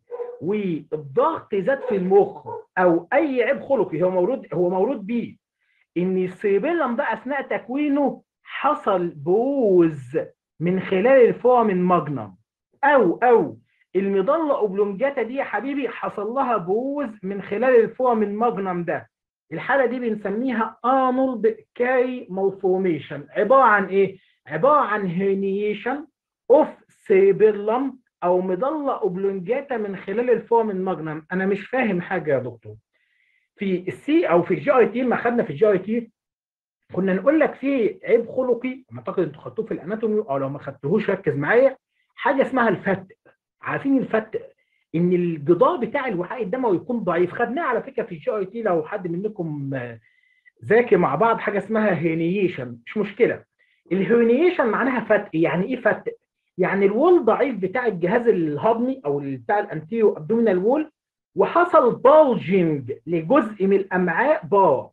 والضغط زاد في المخ او اي عيب خلقي هو مولود هو مولود بيه ان السيبيلم ده اثناء تكوينه حصل بوز من خلال الفورامين ماجنم او او المضله اوبلونجاتا دي يا حبيبي حصل لها بوز من خلال الفورامين ماجنم ده الحاله دي بنسميها ارنولد كاري مالفورميشن عباره عن ايه عباره عن هيرنيشن اوف سيبيلم او مضله اوبلونجاتا من خلال الفورامين ماجنم انا مش فاهم حاجه يا دكتور في السي او في الجي اي تي ما خدنا في الجي اي تي كنا نقول لك في عيب خلقي اعتقد انتوا خدتوه في الاناتومي او لو ما خدتوهوش ركز معايا حاجه اسمها الفتق عارفين الفتق ان الجدار بتاع الوعاء الدموي يكون ضعيف خدناه على فكره في الجي اي تي لو حد منكم ذاكر مع بعض حاجه اسمها هيرنيشن مش مشكله الهيرنيشن معناها فتق يعني ايه فتق يعني الوول ضعيف بتاع الجهاز الهضمي او بتاع الانتيرو ابدومينال وول وحصل بالجنج لجزء من الامعاء بار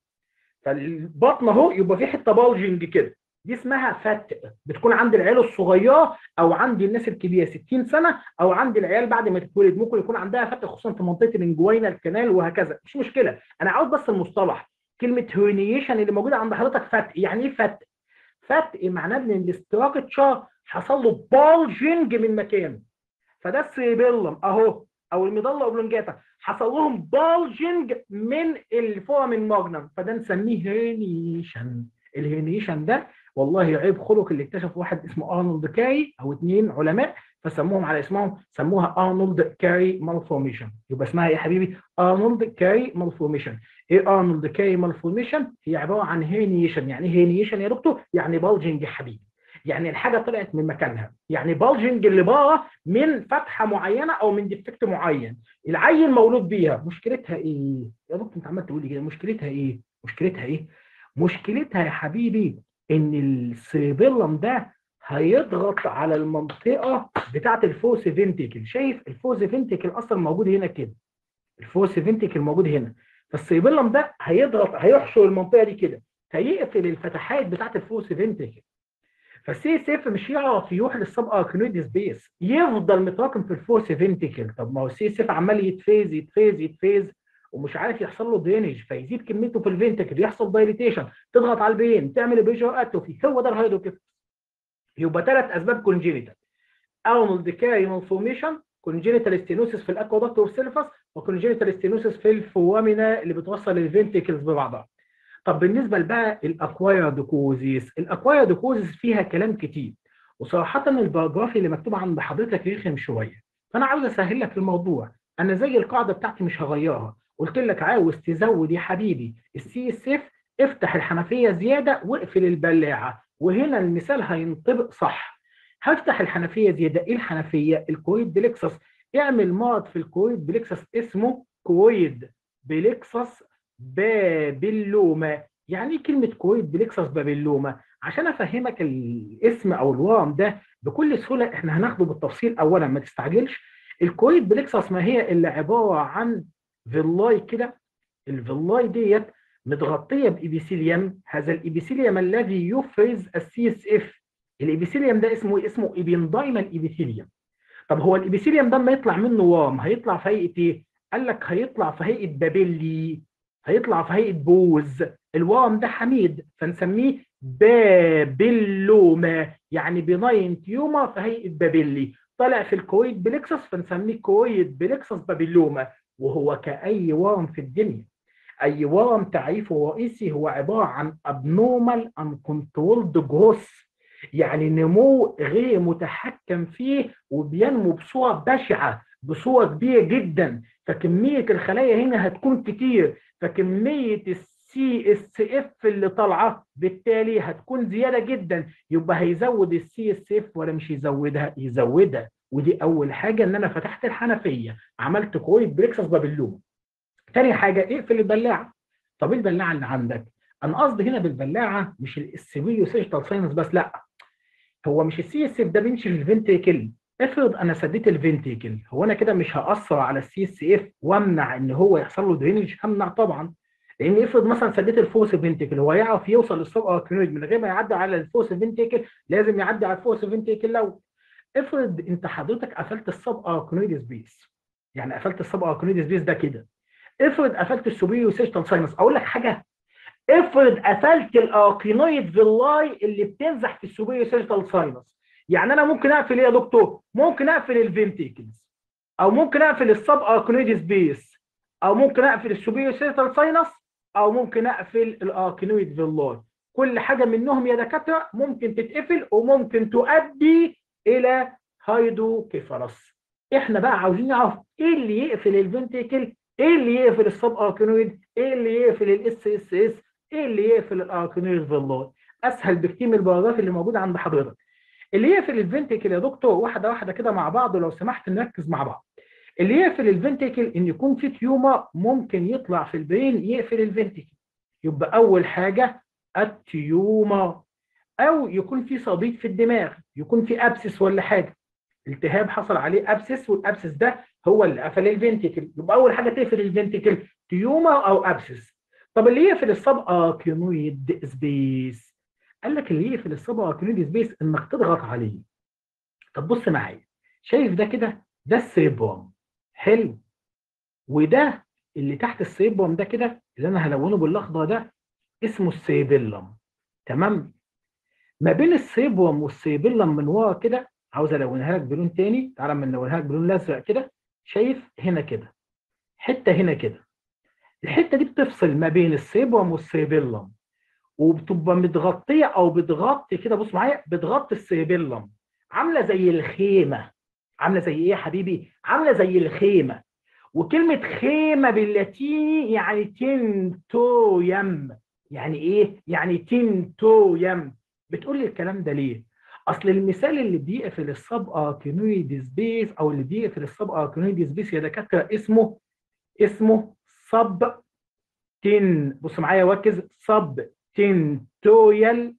فالبطن اهو يبقى في حته بالجنج كده دي اسمها فتق بتكون عند العيال الصغيره او عند الناس الكبيره 60 سنه او عند العيال بعد ما تتولد ممكن يكون عندها فتق خصوصا في منطقه الانجوينا الكنال وهكذا مش مشكله انا عاوز بس المصطلح كلمه هيرنيشن اللي موجوده عند حضرتك فتق يعني ايه فتق فتق معناه ان الاستراكتشر حصل له بالجنج من مكانه فده السيبيلم اهو او المضله اوبلونجاتا حصل لهم بالجنج من الفورامين ماجنم فده نسميه هيرنيشن الهيرنيشن ده والله عيب خلق اللي اكتشف واحد اسمه ارنولد كاري او اثنين علماء فسموهم على اسمهم سموها ارنولد كاري مالفورميشن يبقى اسمها ايه يا حبيبي ارنولد كاري مالفورميشن ايه ارنولد كاري مالفورميشن هي عباره عن هيرنيشن يعني ايه هيرنيشن يا دكتور يعني بالجنج يا حبيبي يعني الحاجه طلعت من مكانها يعني بالجنج اللي بره من فتحه معينه او من ديفكت معين العين مولود بيها مشكلتها ايه يا دكتور انت عمال تقول لي كده مشكلتها ايه مشكلتها ايه مشكلتها يا حبيبي ان السيبيلم ده هيضغط على المنطقه بتاعه الفوس فينتيكل شايف الفوس فينتيكل اصلا موجود هنا كده الفوس فينتيكل موجود هنا فالسيبيلم ده هيضغط هيحشر المنطقه دي كده هيقفل الفتحات بتاعه الفوس فينتيكل فالسي اس اف مش يعرف يروح للسب اركنويد سبيس يفضل متراكم في الفوس فينتيكل طب ما هو السي اس اف عمال يتفيز يتفيز يتفيز ومش عارف يحصل له درينج فيزيد كميته في الفينتكل يحصل دايليتيشن تضغط على البين تعمل بريشر اتروفي هو ده الهيدروكيفالس يبقى ثلاث اسباب كونجينيتال ارنولد كاري مالفورميشن كونجينيتال ستينوسيس في الاكوادكت والسيلفس وكونجينيتال ستينوسيس في الفوامينا اللي بتوصل الفينتكلز ببعضها طب بالنسبه بقى الاكوايرد كوزيس الاكوايرد كوزيس فيها كلام كتير وصراحه الباراجراف اللي مكتوب عند حضرتك رخم شويه فانا عاوز اسهل لك الموضوع انا زي القاعده بتاعتي مش هغيرها قلت لك عاوز تزود يا حبيبي السي اس اف افتح الحنفيه زياده واقفل البلاعه وهنا المثال هينطبق صح هفتح الحنفيه زياده ايه الحنفيه الكويد بليكسس اعمل مرض في الكويد بليكسس اسمه كويد بليكسس بابلوما يعني ايه كلمه كويد بليكسس بابلوما عشان افهمك الاسم او الورم ده بكل سهوله احنا هناخده بالتفصيل اولا ما تستعجلش الكويد بليكسس ما هي الا عباره عن فيلاي كده الفيلاي ديت متغطيه بإبيثيليوم هذا الإبيثيليوم الذي يفرز السي اس اف الإبيثيليوم ده اسمه اسمه إبيندايمال إبيثيليوم طب هو الإبيثيليوم ده لما يطلع منه وام هيطلع في هيئه ايه؟ قال لك هيطلع في هيئه بابيلي هيطلع في هيئه بوز الوام ده حميد فنسميه بابيلوما يعني بناين تيوما في هيئه بابيلي طلع في الكويد بليكسس فنسميه كويد بليكسس بابيلوما وهو كأي ورم في الدنيا أي ورم تعريفه الرئيسي هو عبارة عن abnormal uncontrolled growth يعني نمو غير متحكم فيه وبينمو بصورة بشعة بصورة كبيرة جدا فكمية الخلايا هنا هتكون كتير فكمية السي اس اف اللي طالعة بالتالي هتكون زيادة جدا يبقى هيزود السي اس اف ولا مش يزودها يزودها ودي اول حاجه ان انا فتحت الحنفيه عملت كويد بريكسس بابلوم تاني حاجه اقفل البلاعه طب ايه البلاعه اللي عندك انا قصدي هنا بالبلاعه مش السيبيو سيجتال ساينس بس لا هو مش السي اس اف ده بيمشي في الفنتريكل افرض انا سديت الفنتريكل هو انا كده مش هاثر على السي اس اف وامنع ان هو يحصل له درينج همنع طبعا لان افرض مثلا سديت الفوس فنتريكل هو يعرف يوصل للسب اركنويد من غير ما يعدي على الفوس فنتريكل لازم يعدي على الفوس فنتريكل لو افرض انت حضرتك قفلت السب اركنويد سبيس يعني قفلت السب اركنويد سبيس ده كده افرض قفلت السوبيريو سيستال ساينس اقول لك حاجه افرض قفلت الاركينويد فيلاي اللي بتنزح في السوبيريو سيستال ساينس يعني انا ممكن اقفل ايه يا دكتور ممكن اقفل الفنتيكلز او ممكن اقفل السب اركنويد سبيس او ممكن اقفل السوبيريو سيستال ساينس او ممكن اقفل الاركينويد فيلاي كل حاجه منهم يا دكاتره ممكن تتقفل وممكن تؤدي الى هايدروكيفالس احنا بقى عاوزين نعرف ايه اللي يقفل الفنتيكل ايه اللي يقفل السب اركنويد ايه اللي يقفل الاس اس اس ايه اللي يقفل الاراكينويد فيلاي اسهل بكتير من البراجراف اللي موجود عند حضرتك اللي يقفل الفنتكل يا دكتور واحده واحده كده مع بعض ولو سمحت نركز مع بعض اللي يقفل الفنتكل ان يكون في تيومر ممكن يطلع في البرين يقفل الفنتكل يبقى اول حاجه التيومر او يكون في صديد في الدماغ يكون في ابسس ولا حاجه التهاب حصل عليه ابسس والابسس ده هو اللي قفل الفنتكل يبقى اول حاجه تقفل الفنتكل تيومر او ابسس طب اللي يقفل السب اكينويد سبيس قال لك اللي يقفل السب اكينويد سبيس انك تضغط عليه طب بص معايا شايف ده كده ده السيبوم حلو وده اللي تحت السيبوم ده كده اللي انا هلونه بالاخضر ده اسمه السيبيلم تمام ما بين السيبوم والسيبيلم من ورا كده عاوز الونها لك بلون تاني تعالى ما نلونها لك بلون ازرق كده شايف هنا كده حته هنا كده الحته دي بتفصل ما بين السيبوم والسيبيلم وبتبقى متغطيه او بتغطي كده بص معايا بتغطي السيبيلم عامله زي الخيمه عامله زي ايه يا حبيبي عامله زي الخيمه وكلمه خيمه باللاتيني يعني تنتويم يعني ايه يعني تنتويم بتقول لي الكلام ده ليه اصل المثال اللي بيقفل السب اركينويد سبيس او اللي بيقفل السب اركينويد سبيس يا دكاتره اسمه اسمه سب تن بص معايا ركز سب تنتويال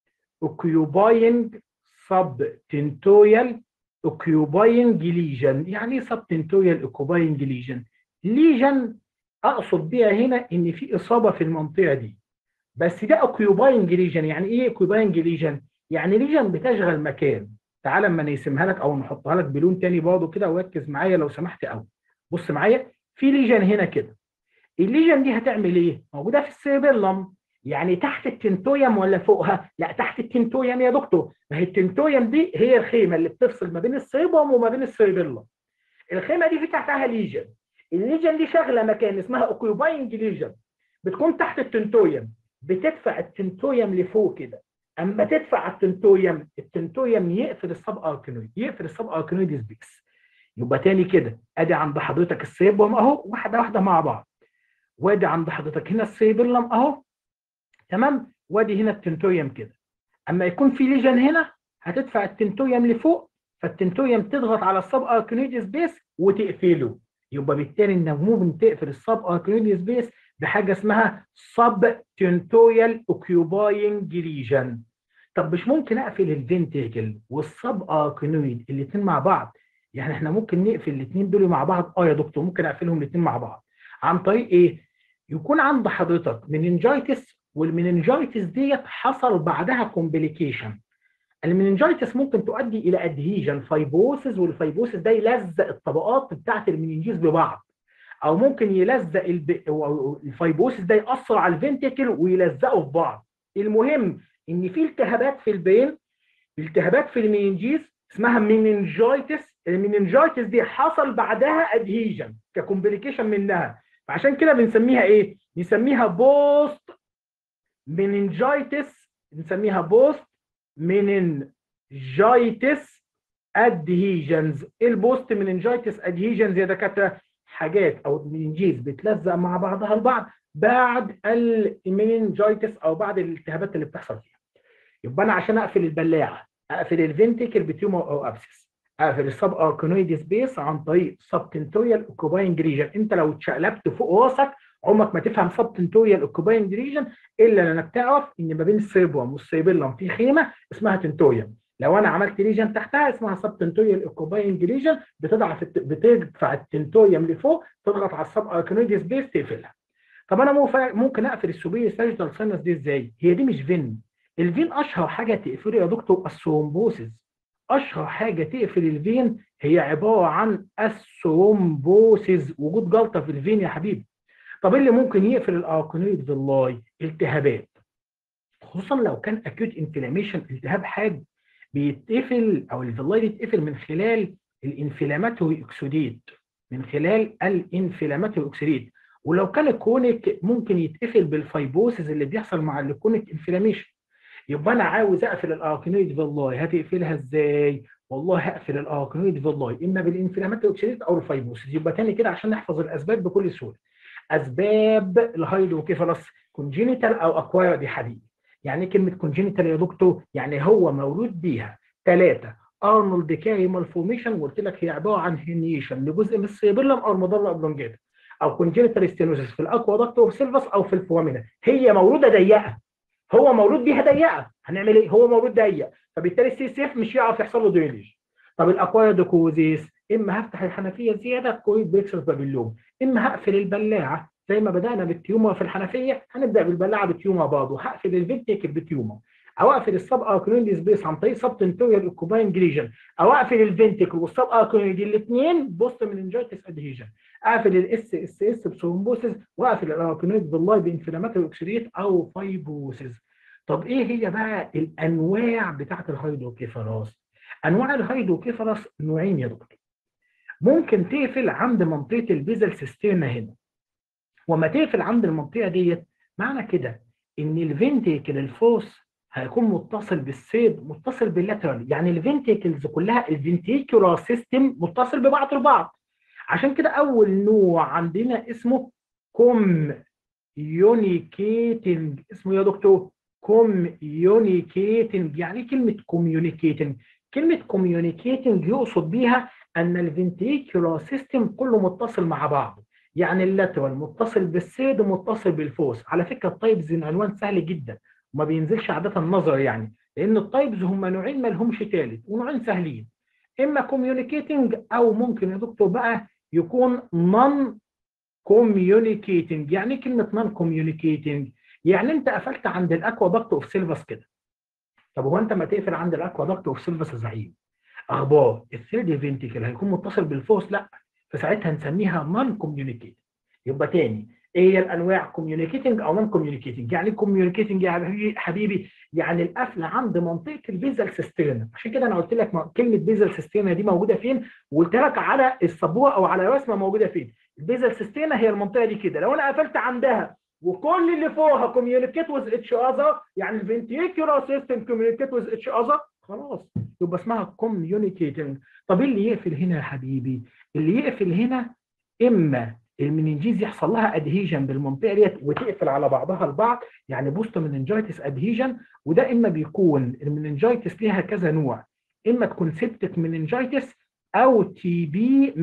اوكيوباينج سب تنتويال اوكيوباينج ليجن يعني ايه سب تنتويال اوكيوباينج ليجن ليجن اقصد بيها هنا ان في اصابه في المنطقه دي بس ده اوكيوباينج ليجن يعني ايه اوكيوباينج ليجن يعني ليجن بتشغل مكان تعال اما نقسمها لك او نحطها لك بلون تاني برضه كده وركز معايا لو سمحت قوي بص معايا في ليجن هنا كده الليجن دي هتعمل ايه موجوده في السيبيلم يعني تحت التنتويم ولا فوقها لا تحت التنتويم يا دكتور ما هي التنتويم دي هي الخيمه اللي بتفصل ما بين السيبوم وما بين السيبيلم الخيمه دي في تحتها ليجن الليجن دي شغله مكان اسمها اوكيوباينج ليجن بتكون تحت التنتويم بتدفع التنتويم لفوق كده اما تدفع التنتويم التنتويم يقفل السب اركنويد يقفل السب اركنويد سبيس يبقى تاني كده ادي عند حضرتك السيبوم اهو واحده واحده مع بعض وادي عند حضرتك هنا السيبيلم اهو تمام وادي هنا التنتويم كده اما يكون في ليجن هنا هتدفع التنتويم لفوق فالتنتويم تضغط على السب اركنويد سبيس وتقفله يبقى بالتالي انك ممكن تقفل السب اركنويد سبيس بحاجه اسمها سب تنتويال اوكيوباينج ليجن طب مش ممكن اقفل الفنتيكل والسب اركنويد الاثنين مع بعض يعني احنا ممكن نقفل الاثنين دول مع بعض اه يا دكتور ممكن اقفلهم الاثنين مع بعض عن طريق ايه يكون عند حضرتك مننجايتس والمننجايتس ديت حصل بعدها كومبليكيشن المننجايتس ممكن تؤدي الى ادهيجن فايبوسز والفايبوسز ده يلزق الطبقات بتاعه المننجيز ببعض او ممكن يلزق الب... الفايبوسس ده ياثر على الفنتيكل ويلزقه في بعض المهم ان في التهابات في البين التهابات في المننجيز اسمها مننجايتس المننجايتس دي حصل بعدها ادهيجن ككومبليكيشن منها فعشان كده بنسميها ايه نسميها بوست مننجايتس نسميها بوست مننجايتس ادهيجنز ايه البوست مننجايتس ادهيجنز يا دكاتره حاجات او المننجيز بتلزق مع بعضها البعض بعد المننجايتس او بعد الالتهابات اللي بتحصل فيها يبقى انا عشان اقفل البلاعه اقفل الفنتيكل بتيومر او ابسس اقفل السب اركونويد سبيس عن طريق سب تنتويال اوكوباينج ريجن انت لو اتشقلبت فوق راسك عمرك ما تفهم سب تنتويال اوكوباينج ريجن الا لانك تعرف ان ما بين السيبوم والسيبيلم في خيمه اسمها تنتويم لو انا عملت ليجن تحتها اسمها سب تنتويال اوكوباينج ليجن بتضعف بتدفع التنتويم لفوق تضغط على السب اركنويد سبيس تقفلها طب انا ممكن اقفل السوبيري ساجيتال ساينس دي ازاي؟ هي دي مش فين الفين اشهر حاجه تقفله يا دكتور الثرومبوسيس اشهر حاجه تقفل الفين هي عباره عن الثرومبوسيس وجود جلطه في الفين يا حبيبي طب اللي ممكن يقفل الاركنويد فيلاي التهابات خصوصا لو كان اكيوت انفلاميشن التهاب حاد بيتقفل او الفيلاي بيتقفل من خلال الانفلاماتوري اكسوديت من خلال الانفلاماتوري اكسوديت ولو كان كونيك ممكن يتقفل بالفايبوسز اللي بيحصل مع الكونيك انفلاميشن يبقى انا عاوز اقفل الاركنويد فيلاي هتقفلها ازاي والله هقفل الاركنويد فيلاي اما بالانفلاماتوري اوكسيديت او الفايبوسز يبقى تاني كده عشان نحفظ الاسباب بكل سهوله اسباب الهيدروكيفالس كونجينيتال او اكوايرد يا حبيبي يعني ايه كلمه كونجينيتال يا دكتور يعني هو مولود بيها ثلاثه ارنولد كاري مالفورميشن وقلت لك هي عباره عن هنيشن لجزء من السيبيلم او المضله ابلونجاتا او كونجينيتال ستينوزس في الاكوادكت اوف سيلفس او في الفوامينا هي مولوده ضيقه هو مولود بيها ضيقه هنعمل ايه هو مولود ضيق فبالتالي السي سي اف مش هيعرف يحصل له درينج طب الاكوايرد كوزيس اما هفتح الحنفيه زياده كويد بيكسرز بابيلوم اما هقفل البلاعه زي ما بدانا بالتيومر في الحنفيه هنبدا بالبلاعه بالتيومر برضه هقفل الفينتيكل بالتيومر او اقفل السب اركنولي سبيس عن طريق سب تنتوريال اوكوباين جريجن او اقفل الفينتيكل والسب اركنولي الاثنين بوست مننجيتس ادهيجن اقفل الاس اس اس بثرومبوسيس واقفل الاركنوليت باللاي بانفلاماتوري اوكسيديت او فايبروسيس طب ايه هي بقى الانواع بتاعت الهيدروكيفالاس انواع الهيدروكيفالاس نوعين يا دكتور ممكن تقفل عند منطقه البيزل سيستيرنا هنا وما تقفل عند المنطقه ديت معنى كده ان الفنتيكل الفوس هيكون متصل بالسيد متصل باللاترال يعني الفنتيكلز كلها الفنتيكولار سيستم متصل ببعض البعض عشان كده اول نوع عندنا اسمه كوم يونيكيتنج اسمه يا دكتور كوميونيكيتنج يعني كلمه كوميونيكيتنج كلمه كوميونيكيتنج يقصد بيها ان الفنتيكولار سيستم كله متصل مع بعضه يعني اللاترال متصل بالسيد ومتصل بالفوس على فكره التايبز عنوان سهل جدا وما بينزلش عاده النظر يعني لان التايبز هم نوعين ما لهمش ثالث ونوعين سهلين اما كوميونيكيتنج او ممكن يا دكتور بقى يكون نون كوميونيكيتنج يعني كلمه نون كوميونيكيتنج يعني انت قفلت عند الاكوادكت اوف سيلفس كده طب هو انت ما تقفل عند الاكوادكت اوف سيلفس زعيم اخبار الثيرد فينتيكل هيكون متصل بالفوس لا فساعتها نسميها نون كوميونيكيتنج يبقى تاني ايه هي الانواع كوميونيكيتنج او نون كوميونيكيتنج يعني كوميونيكيتنج يا حبيبي يعني القفل عند منطقه البيزل سيستيرنا عشان كده انا قلت لك كلمه بيزل سيستيرنا دي موجوده فين وقلت لك على السبوره او على رسمه موجوده فين البيزل سيستيرنا هي المنطقه دي كده لو انا قفلت عندها وكل اللي فوقها كوميونيكيت وذ اتش اذر يعني الفنتيكولار سيستم كوميونيكيت وذ اتش اذر خلاص يبقى اسمها كوميونيكيتنج طب ايه اللي يقفل هنا يا حبيبي اللي يقفل هنا اما المننجيز يحصل لها ادهيجن بالمنطقه ديت وتقفل على بعضها البعض يعني بوست مننجايتس ادهيجن وده اما بيكون المننجايتس ليها كذا نوع اما تكون سيبتك مننجايتس او تي بي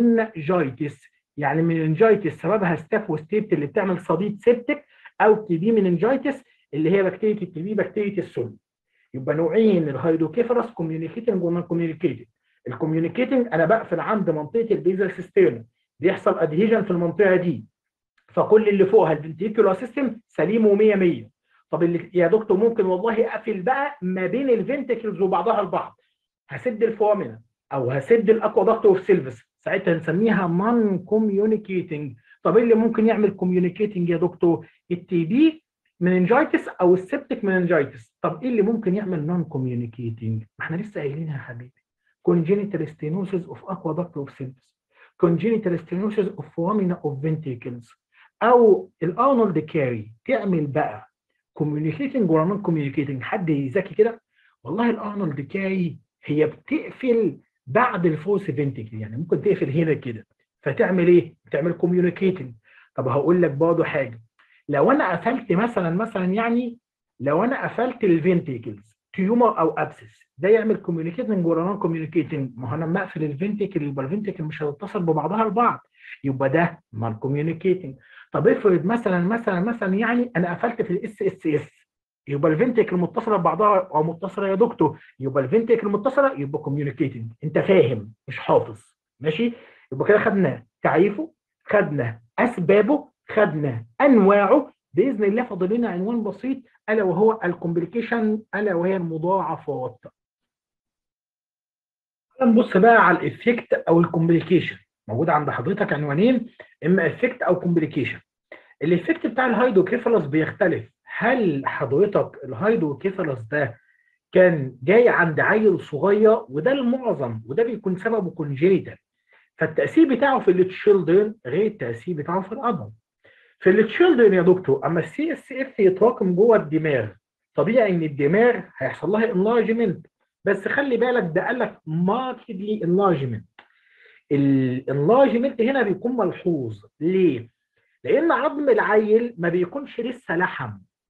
مننجايتس يعني مننجايتس سببها ستاف وستيبت اللي بتعمل صديد سيبتك او تي بي مننجايتس اللي هي بكتيريا التي بي بكتيريا السل يبقى نوعين الهيدروكيفالوس كوميونيكيتنج ونون كوميونيكيتنج الكوميونيكيتنج انا بقفل عند منطقه البيزل سيستيرن بيحصل ادهيجن في المنطقه دي فكل اللي فوقها الفنتيكولار سيستم سليم و100 100 طب اللي يا دكتور ممكن والله اقفل بقى ما بين الفنتكلز وبعضها البعض هسد الفوامنا او هسد الاكوادكت اوف سيلفس ساعتها نسميها نون كوميونيكيتنج طب ايه اللي ممكن يعمل كوميونيكيتنج يا دكتور التي بي مننجايتس او السبتك مننجايتس طب ايه اللي ممكن يعمل نون كوميونيكيتنج ما احنا لسه قايلينها يا حبيبي congenital stenosis of aqueduct of cells congenital stenosis of foramina of ventricles او الارنولد كاري تعمل بقى communicating ولا نون communicating حد ذكي كده والله الارنولد كاري هي بتقفل بعد الفوس فينتيكل يعني ممكن تقفل هنا كده فتعمل ايه؟ بتعمل كوميونيكيتنج طب هقول لك برضه حاجه لو انا قفلت مثلا مثلا يعني لو انا قفلت الفينتيكلز تيومر او ابسس ده يعمل كوميونيكيتنج ولا نون كوميونيكيتنج ما هو انا لما اقفل الفينتيكل يبقى الفينتيكل مش هتتصل ببعضها البعض يبقى ده نون كوميونيكيتنج طب افرض مثلا مثلا مثلا يعني انا قفلت في الاس اس اس يبقى الفينتيكل متصله ببعضها او متصله يا دكتور يبقى الفينتيكل متصله يبقى كوميونيكيتنج انت فاهم مش حافظ ماشي يبقى كده خدنا تعريفه خدنا اسبابه خدنا انواعه باذن الله فاضل لنا عنوان بسيط الا وهو الكومبليكيشن الا وهي المضاعفات نبص بقى على الافكت او الكومبليكيشن موجود عند حضرتك عنوانين اما افكت او كومبليكيشن الافكت بتاع الهايدروكيفالوس بيختلف هل حضرتك الهايدروكيفالوس ده كان جاي عند عيل صغير وده المعظم وده بيكون سببه كونجينيتال فالتاثير بتاعه في التشيلدرن غير التاثير بتاعه في الادلت في التشيلدرن يا دكتور اما السي اس اف يتراكم جوه الدماغ طبيعي ان الدماغ هيحصل لها انلارجمنت بس خلي بالك ده قال لك ماركتلي انلارجمنت الانلارجمنت هنا بيكون ملحوظ ليه؟ لان عظم العيل ما بيكونش لسه لحم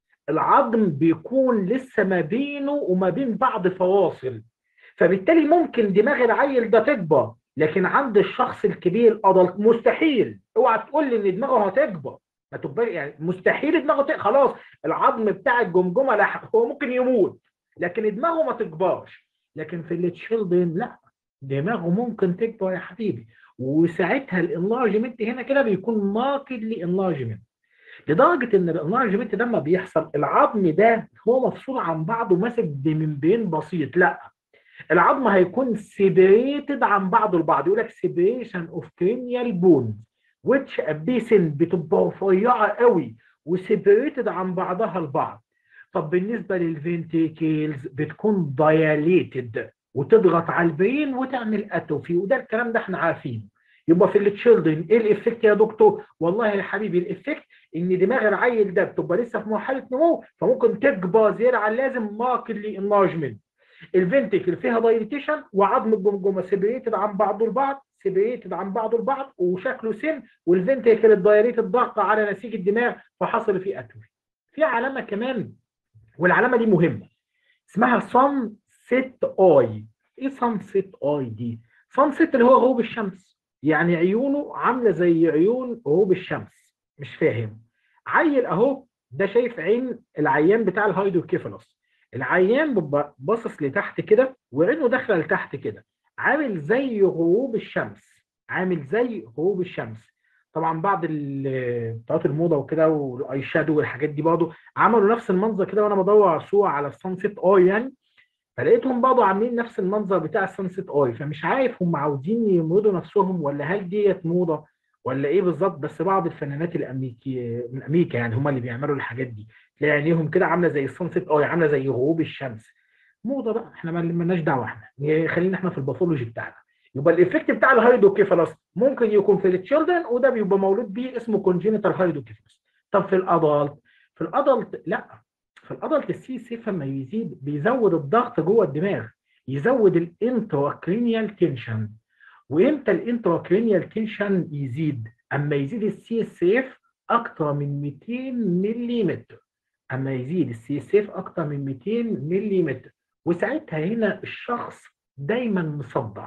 العظم بيكون لسه ما بينه وما بين بعض فواصل فبالتالي ممكن دماغ العيل ده تكبر لكن عند الشخص الكبير أضل مستحيل اوعى تقول لي ان دماغه هتكبر ما تكبر يعني مستحيل دماغه تكبر خلاص العظم بتاع الجمجمه لحم هو ممكن يموت لكن دماغه ما تكبرش لكن في التشيلدرن لا دماغه ممكن تكبر يا حبيبي وساعتها الانلارجمنت هنا كده بيكون ماركتلي انلارجمنت لدرجه ان الانلارجمنت ده لما بيحصل العظم ده هو مفصول عن بعضه ماسك بممبرين بسيط لا العظم هيكون سيبريتد عن بعضه البعض يقول لك سيبريشن اوف كرينيال بون ويتش ابيسن بتبقى رفيعه قوي وسيبريتد عن بعضها البعض طب بالنسبه للفنتيكيلز بتكون دايليتد وتضغط على البرين وتعمل اتوفي وده الكلام ده احنا عارفينه يبقى في التشيلدرن ايه الافكت يا دكتور والله يا حبيبي الافكت ان دماغ العيل ده بتبقى لسه في مرحله نمو فممكن تكبر زياده عن اللازم ماركتلي انلارجمنت الفنتيكل فيها دايليتيشن وعظم الجمجمه سيبريتد عن بعضه البعض سيبريتد عن بعضه البعض وشكله سن والفنتيكل الدايليتد ضغط على نسيج الدماغ فحصل فيه اتوفي في علامه كمان والعلامه دي مهمه اسمها صن ست اي ايه صن ست اي دي صن ست اللي هو غروب الشمس يعني عيونه عامله زي عيون غروب الشمس مش فاهم عيل اهو ده شايف عين العيان بتاع الهايدروكيفالوس العيان بيبقى باصص لتحت كده وعينه داخله لتحت كده عامل زي غروب الشمس عامل زي غروب الشمس طبعا بعض بتوعات الموضه وكده والاي شادو والحاجات دي برضه عملوا نفس المنظر كده وانا بدور على صوره على السانسيت اي يعني فلقيتهم برضه عاملين نفس المنظر بتاع السانسيت اي فمش عارف هم عاوزين يمرضوا نفسهم ولا هل ديت موضه ولا ايه بالظبط بس بعض الفنانات الامريكي من امريكا يعني هم اللي بيعملوا الحاجات دي تلاقي عينيهم كده عامله زي السانسيت اي عامله زي غروب الشمس موضه بقى احنا مالناش دعوه احنا خلينا احنا في الباثولوجي بتاعنا يبقى الايفكت بتاع الهايدروكيفالوس ممكن يكون في التشيلدرن وده بيبقى مولود بيه اسمه كونجينيتال هايدروكيفالوس طب في الادلت في الادلت لا في الادلت السي سيف لما يزيد بيزود الضغط جوه الدماغ يزود الانتراكرينيال تنشن وامتى الانتراكرينيال تنشن يزيد اما يزيد السي اس اف اكتر من 200 ملم اما يزيد السي اس اف اكتر من 200 ملم وساعتها هنا الشخص دايما مصدع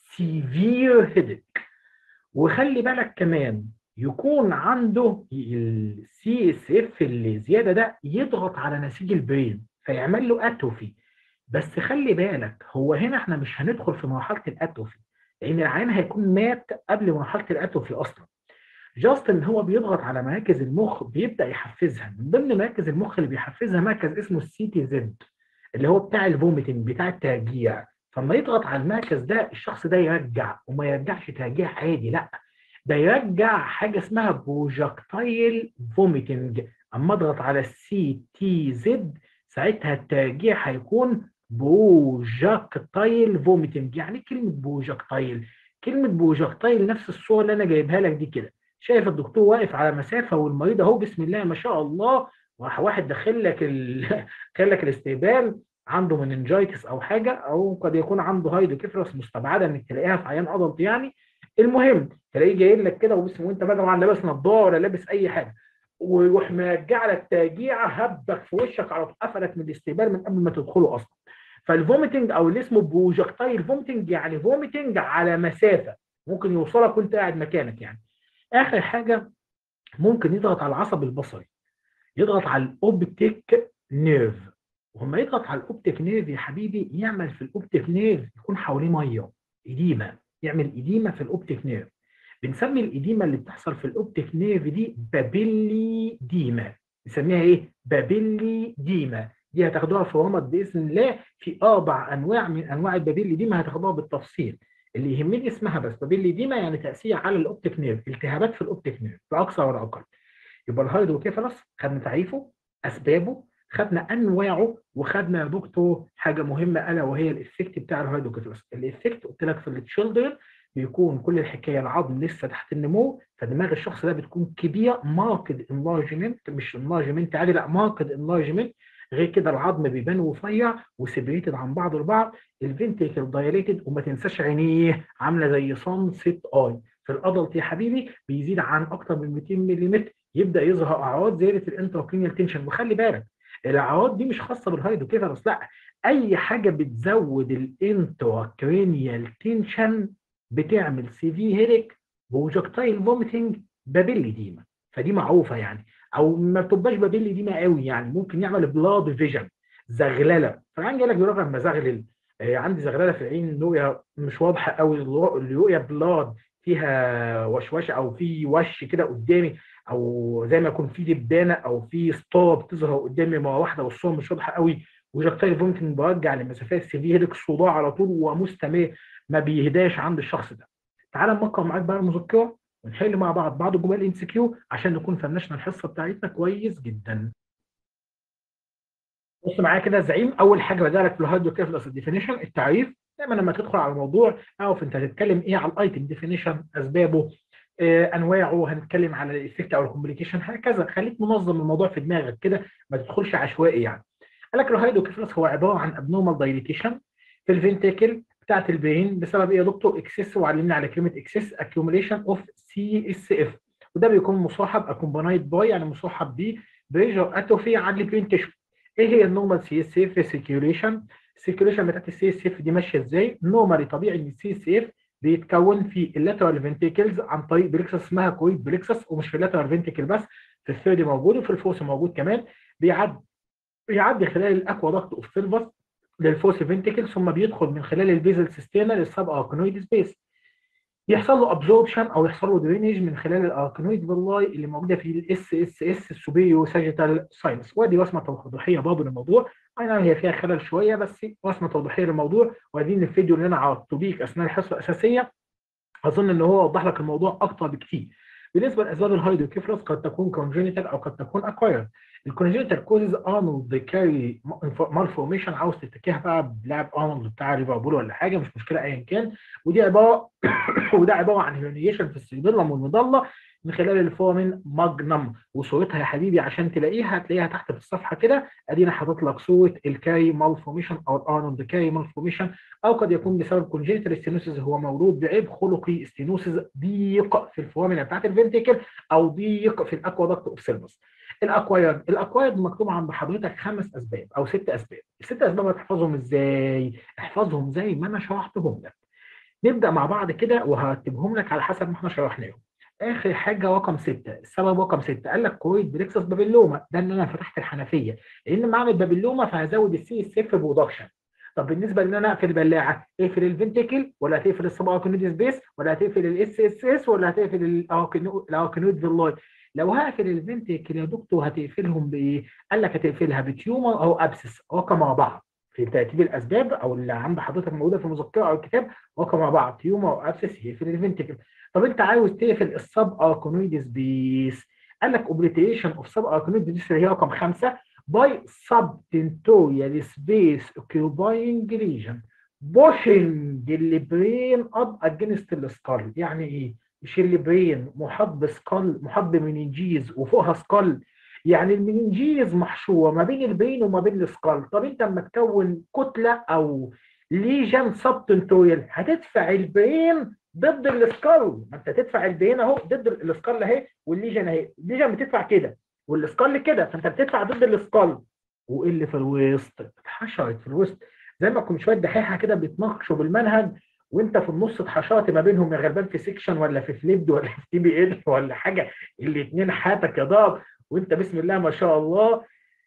سيفير هيدك وخلي بالك كمان يكون عنده السي اس اف اللي زياده ده يضغط على نسيج البرين فيعمل له اتروفي بس خلي بالك هو هنا احنا مش هندخل في مرحله الاتروفي لان العيان هيكون مات قبل مرحله الاتروفي اصلا جاست ان هو بيضغط على مراكز المخ بيبدا يحفزها من ضمن مراكز المخ اللي بيحفزها مركز اسمه السي تي زد اللي هو بتاع الفوميتنج بتاع الترجيع فلما يضغط على المركز ده الشخص ده يرجع وما يرجعش ترجيع عادي لا ده يرجع حاجه اسمها بروجكتايل فوميتنج اما اضغط على السي تي زد ساعتها الترجيع هيكون بروجكتايل فوميتنج يعني كلمه بروجكتايل كلمه بروجكتايل نفس الصوره اللي انا جايبها لك دي كده شايف الدكتور واقف على مسافه والمريض اهو بسم الله ما شاء الله راح واحد داخل لك ال... داخل لك الاستقبال عنده مننجايتس او حاجه او قد يكون عنده هايدروكيفالوس مستبعده انك تلاقيها في عيان ادلت يعني المهم تلاقيه جاي لك كده وبسم وانت بقى طبعا لابس نضاره ولا لابس اي حاجه ويروح مرجع لك ترجيعه هبك في وشك على قفلك من الاستقبال من قبل ما تدخله اصلا فالفوميتنج او اللي اسمه بروجكتايل فوميتنج يعني فوميتنج على مسافه ممكن يوصلك وانت قاعد مكانك يعني اخر حاجه ممكن يضغط على العصب البصري يضغط على الاوبتيك نيرف وما يضغط على الاوبتيك نيرف يا حبيبي يعمل في الاوبتيك نيرف يكون حواليه ميه اديمه يعمل اديمه في الاوبتيك نيرف بنسمي الاديمه اللي بتحصل في الاوبتيك نيرف دي بابيلي ديما نسميها ايه بابيلي ديما دي هتاخدوها في رمض باذن الله في اربع انواع من انواع البابيلي ديما هتاخدوها بالتفصيل اللي يهمني اسمها بس بابيلي ديما يعني تاثير على الاوبتيك نيرف التهابات في الاوبتيك نيرف لا اكثر ولا اقل يبقى الهيدروكيفالوس خدنا تعريفه اسبابه خدنا انواعه وخدنا يا دكتور حاجه مهمه الا وهي الافكت بتاع الهيدروكيفالوس الافكت قلت لك في التشيلدرن بيكون كل الحكايه العظم لسه تحت النمو فدماغ الشخص ده بتكون كبيره ماركد انلارجمنت مش انلارجمنت عادي لا ماركد انلارجمنت غير كده العظم بيبان رفيع وسيبريتد عن بعض البعض الفنتيكل دايليتد وما تنساش عينيه عامله زي صن ست اي في الادلت يا حبيبي بيزيد عن اكتر من 200 ملم يبدا يظهر اعراض زياده الانتراكرينيال تنشن وخلي بالك الاعراض دي مش خاصه بالهايدروكيفالوس لا اي حاجه بتزود الانتراكرينيال تنشن بتعمل سيفي هيريك بروجكتايل فوميتنج بابيلي ديما فدي معروفه يعني او ما بتبقاش بابيلي ديما قوي يعني ممكن يعمل بلاد فيجن زغلله فالعين جاي لك دلوقتي لما زغلل آه عندي زغلله في العين الرؤيه مش واضحه قوي الرؤيه بلاد فيها وشوشه او في وش كده قدامي او زي ما يكون في دبانه او في سطاره بتظهر قدامي مره واحده والصوره مش واضحه قوي وجكتايل ممكن برجع لمسافات سيفير صداع على طول ومستمر ما بيهداش عند الشخص ده تعال نقرا معاك بقى المذكره ونحل مع بعض بعض الجمل ام سي كيو عشان نكون فنشنا الحصه بتاعتنا كويس جدا بص معايا كده يا زعيم اول حاجه بدأ لك في الهايدروكيفلس ديفينيشن التعريف دايما لما تدخل على الموضوع اعرف انت هتتكلم ايه على الايتم ديفينيشن اسبابه آه انواعه هنتكلم على الايفكت او الكومبليكيشن هكذا خليك منظم الموضوع في دماغك كده ما تدخلش عشوائي يعني قال لك الهايدروكيفلس هو عباره عن ابنورمال دايليتيشن في الفنتيكل بتاعت البرين بسبب ايه يا دكتور اكسس وعلمنا على كلمه اكسس اكيوميليشن اوف سي اس اف وده بيكون مصاحب اكومبانايد باي يعني مصاحب ب بريجر اتروفي عن البرين تيشو ايه هي النورمال سي اس اف سيركيوليشن السيركيوليشن بتاعت السي اس اف دي ماشيه ازاي نورمالي طبيعي ان السي اس اف بيتكون في اللاترال فنتيكلز عن طريق بريكسس اسمها كويد بريكسس ومش في اللاترال فنتيكل بس في الثيرد موجود وفي الفورس موجود كمان بيعدي بيعدي خلال الاكوا ضغط اوف سيلفس للفورس فنتيكل ثم بيدخل من خلال البيزل سيستينا للسب اركنويد سبيس يحصل له ابزوربشن او يحصل له درينج من خلال الاركنويد فيلاي اللي موجوده في الاس اس اس السوبيريو ساجيتال ساينس ودي وصمه توضيحيه برضه للموضوع اي نعم هي فيها خلل شويه بس وصمه توضيحيه للموضوع وادي الفيديو اللي انا عرضته بيك اثناء الحصه الاساسيه اظن ان هو وضح لك الموضوع اكتر بكتير بالنسبه لاسباب الهايدروكيفلس قد تكون كونجينيتال او قد تكون اكوايرد الكونجينيتال كوزز ارنولد كاري مالفورميشن عاوز تتكيها بقى بلاعب ارنولد بتاع ليفربول ولا حاجه مش مشكله ايا كان ودي عباره وده عباره عن هيرنيشن في السيبيلم والمضله من خلال الفورمين ماجنم وصورتها يا حبيبي عشان تلاقيها هتلاقيها تحت في الصفحه كده ادينا حاطط لك صوره الكاري مالفورميشن او الارنولد كاري مالفورميشن او قد يكون بسبب كونجينيتال ستينوسيس هو مولود بعيب خلقي ستينوسيس ضيق في الفورمين بتاعت الفنتيكل او ضيق في الاكوادكت اوف سيلفس الاكوايرد الاكوايرد مكتوب عند حضرتك خمس اسباب او ست اسباب الست اسباب هتحفظهم ازاي احفظهم زي ما انا شرحتهم لك نبدا مع بعض كده وهرتبهم لك على حسب ما احنا شرحناهم اخر حاجه رقم سته السبب رقم سته قال لك كويد بريكسس بابيلوما ده ان انا فتحت الحنفيه لان لما اعمل بابيلوما فهزود السي اس اف برودكشن طب بالنسبه ان انا اقفل بلاعه اقفل الفنتيكل ولا هتقفل السب اركنويد سبيس ولا هتقفل الاس اس اس ولا هتقفل الاركنويد فيلاي لو هقفل الفنتيكل يا دكتور هتقفلهم بايه؟ قال لك هتقفلها بتيومر او ابسس رقم اربعه في ترتيب الاسباب او اللي عند حضرتك موجوده في المذكره او الكتاب رقم اربعه تيومر او ابسس يقفل الفنتيكل طب انت عاوز تقفل السب اركنويد سبيس قال لك اوبليتيشن اوف سب اركنويد سبيس اللي هي رقم خمسه باي subtentorial space occupying region pushing the brain up against the skull يعني ايه؟ مش اللي برين محاط بسكال محاط بمننجيز وفوقها سكال يعني المننجيز محشوره ما بين البرين وما بين السكال طب انت لما تكون كتله او ليجن سبتنتوريال هتدفع البرين ضد السكال ما انت تدفع البرين اهو ضد السكال اهي والليجن اهي الليجن بتدفع كده والسكال كده فانت بتدفع ضد السكال وايه اللي في الوسط اتحشرت في الوسط زي ما كنت شويه دحيحه كده بيتناقشوا بالمنهج وانت في النص اتحشرت ما بينهم يا غلبان في سيكشن ولا في فليبد ولا في تي بي ال ولا حاجه الاثنين حياتك يا ضاب وانت بسم الله ما شاء الله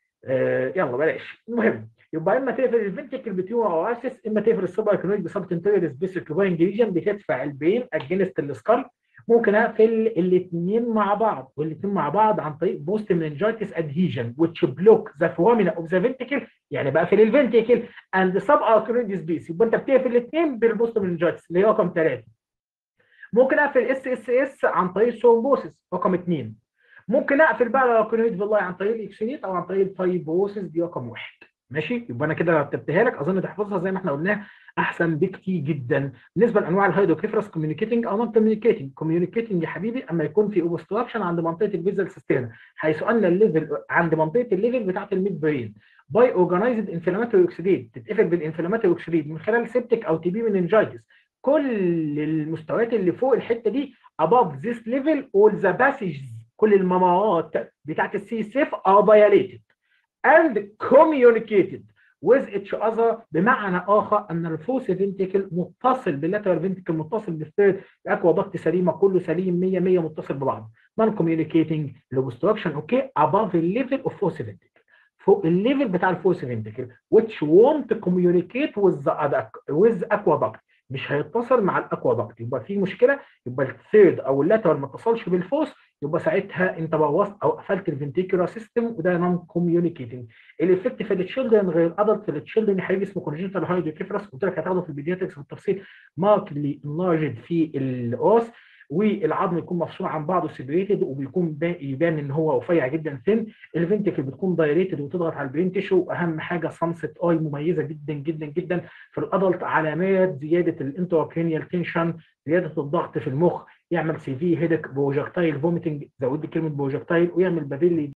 آه يلا بلاش المهم يبقى اما تقفل الفنتيكل بتيوم او اسس اما تقفل السوبر كنويد بسبت انتيريور سبيس كوباين ريجن بتدفع البين اجينست السكال ممكن اقفل الاثنين مع بعض والاثنين مع بعض عن طريق بوست مننجايتس ادهيجن which block the foramina of the ventricle يعني بقفل الفنتيكل اند سب اركنويد سبيس يبقى انت بتقفل الاثنين بالبوست مننجايتس اللي هي رقم ثلاثه ممكن اقفل اس اس اس عن طريق الثرومبوسيس رقم اثنين ممكن اقفل بقى الاركنويد فيلاي عن طريق الاكسينيت او عن طريق الفايبروسيس دي رقم واحد ماشي يبقى انا كده رتبتها لك اظن تحفظها زي ما احنا قلناها احسن بكتير جدا بالنسبه لانواع الهيدروكيفرس كوميونيكيتنج او نون كوميونيكيتنج كوميونيكيتنج يا حبيبي اما يكون في اوبستراكشن عند منطقه الفيزل سيستم حيث ان الليفل عند منطقه الليفل بتاعه الميد برين باي اورجانيزد انفلاماتوري اوكسيديد تتقفل بالانفلاماتوري اوكسيديد من خلال سيبتيك او تي بي مننجايتس كل المستويات اللي فوق الحته دي above this level all the passages كل الممرات بتاعت السي اس اف are dilated and communicated with each other بمعنى اخر ان الفوس فينتيكل متصل باللاترال فينتيكل متصل بالثيرد الاكوا ضغط سليمه كله سليم 100 100 متصل ببعض نون كوميونيكيتنج لوبستراكشن اوكي above الليفل اوف فوس فينتيكل فوق الليفل بتاع الفوس فينتيكل which won't communicate with the other with aqueduct مش هيتصل مع الاكوادكت يبقى في مشكله يبقى الثيرد او اللاترال ما اتصلش بالفوس يبقى ساعتها انت بوظت او قفلت الفنتيكولار سيستم وده نون كوميونيكيتنج الايفكت في التشيلدرن غير الادلت في التشيلدرن حبيبي اسمه كونجنتال هايدروكيفرس قلت لك هتاخده في البيدياتريكس بالتفصيل ماركلي انلارجد في الراس والعظم يكون مفصول عن بعضه سيبريتد وبيكون يبان ان هو رفيع جدا ثين الفنتكل بتكون دايريتد وتضغط على البرين تيشو واهم حاجه صمصه اي مميزه جدا جدا جدا في الادلت علامات زياده الانتراكرينيال تنشن زياده الضغط في المخ يعمل سي في هيدك بروجكتايل فوميتنج زود لي كلمه بروجكتايل ويعمل بابيلي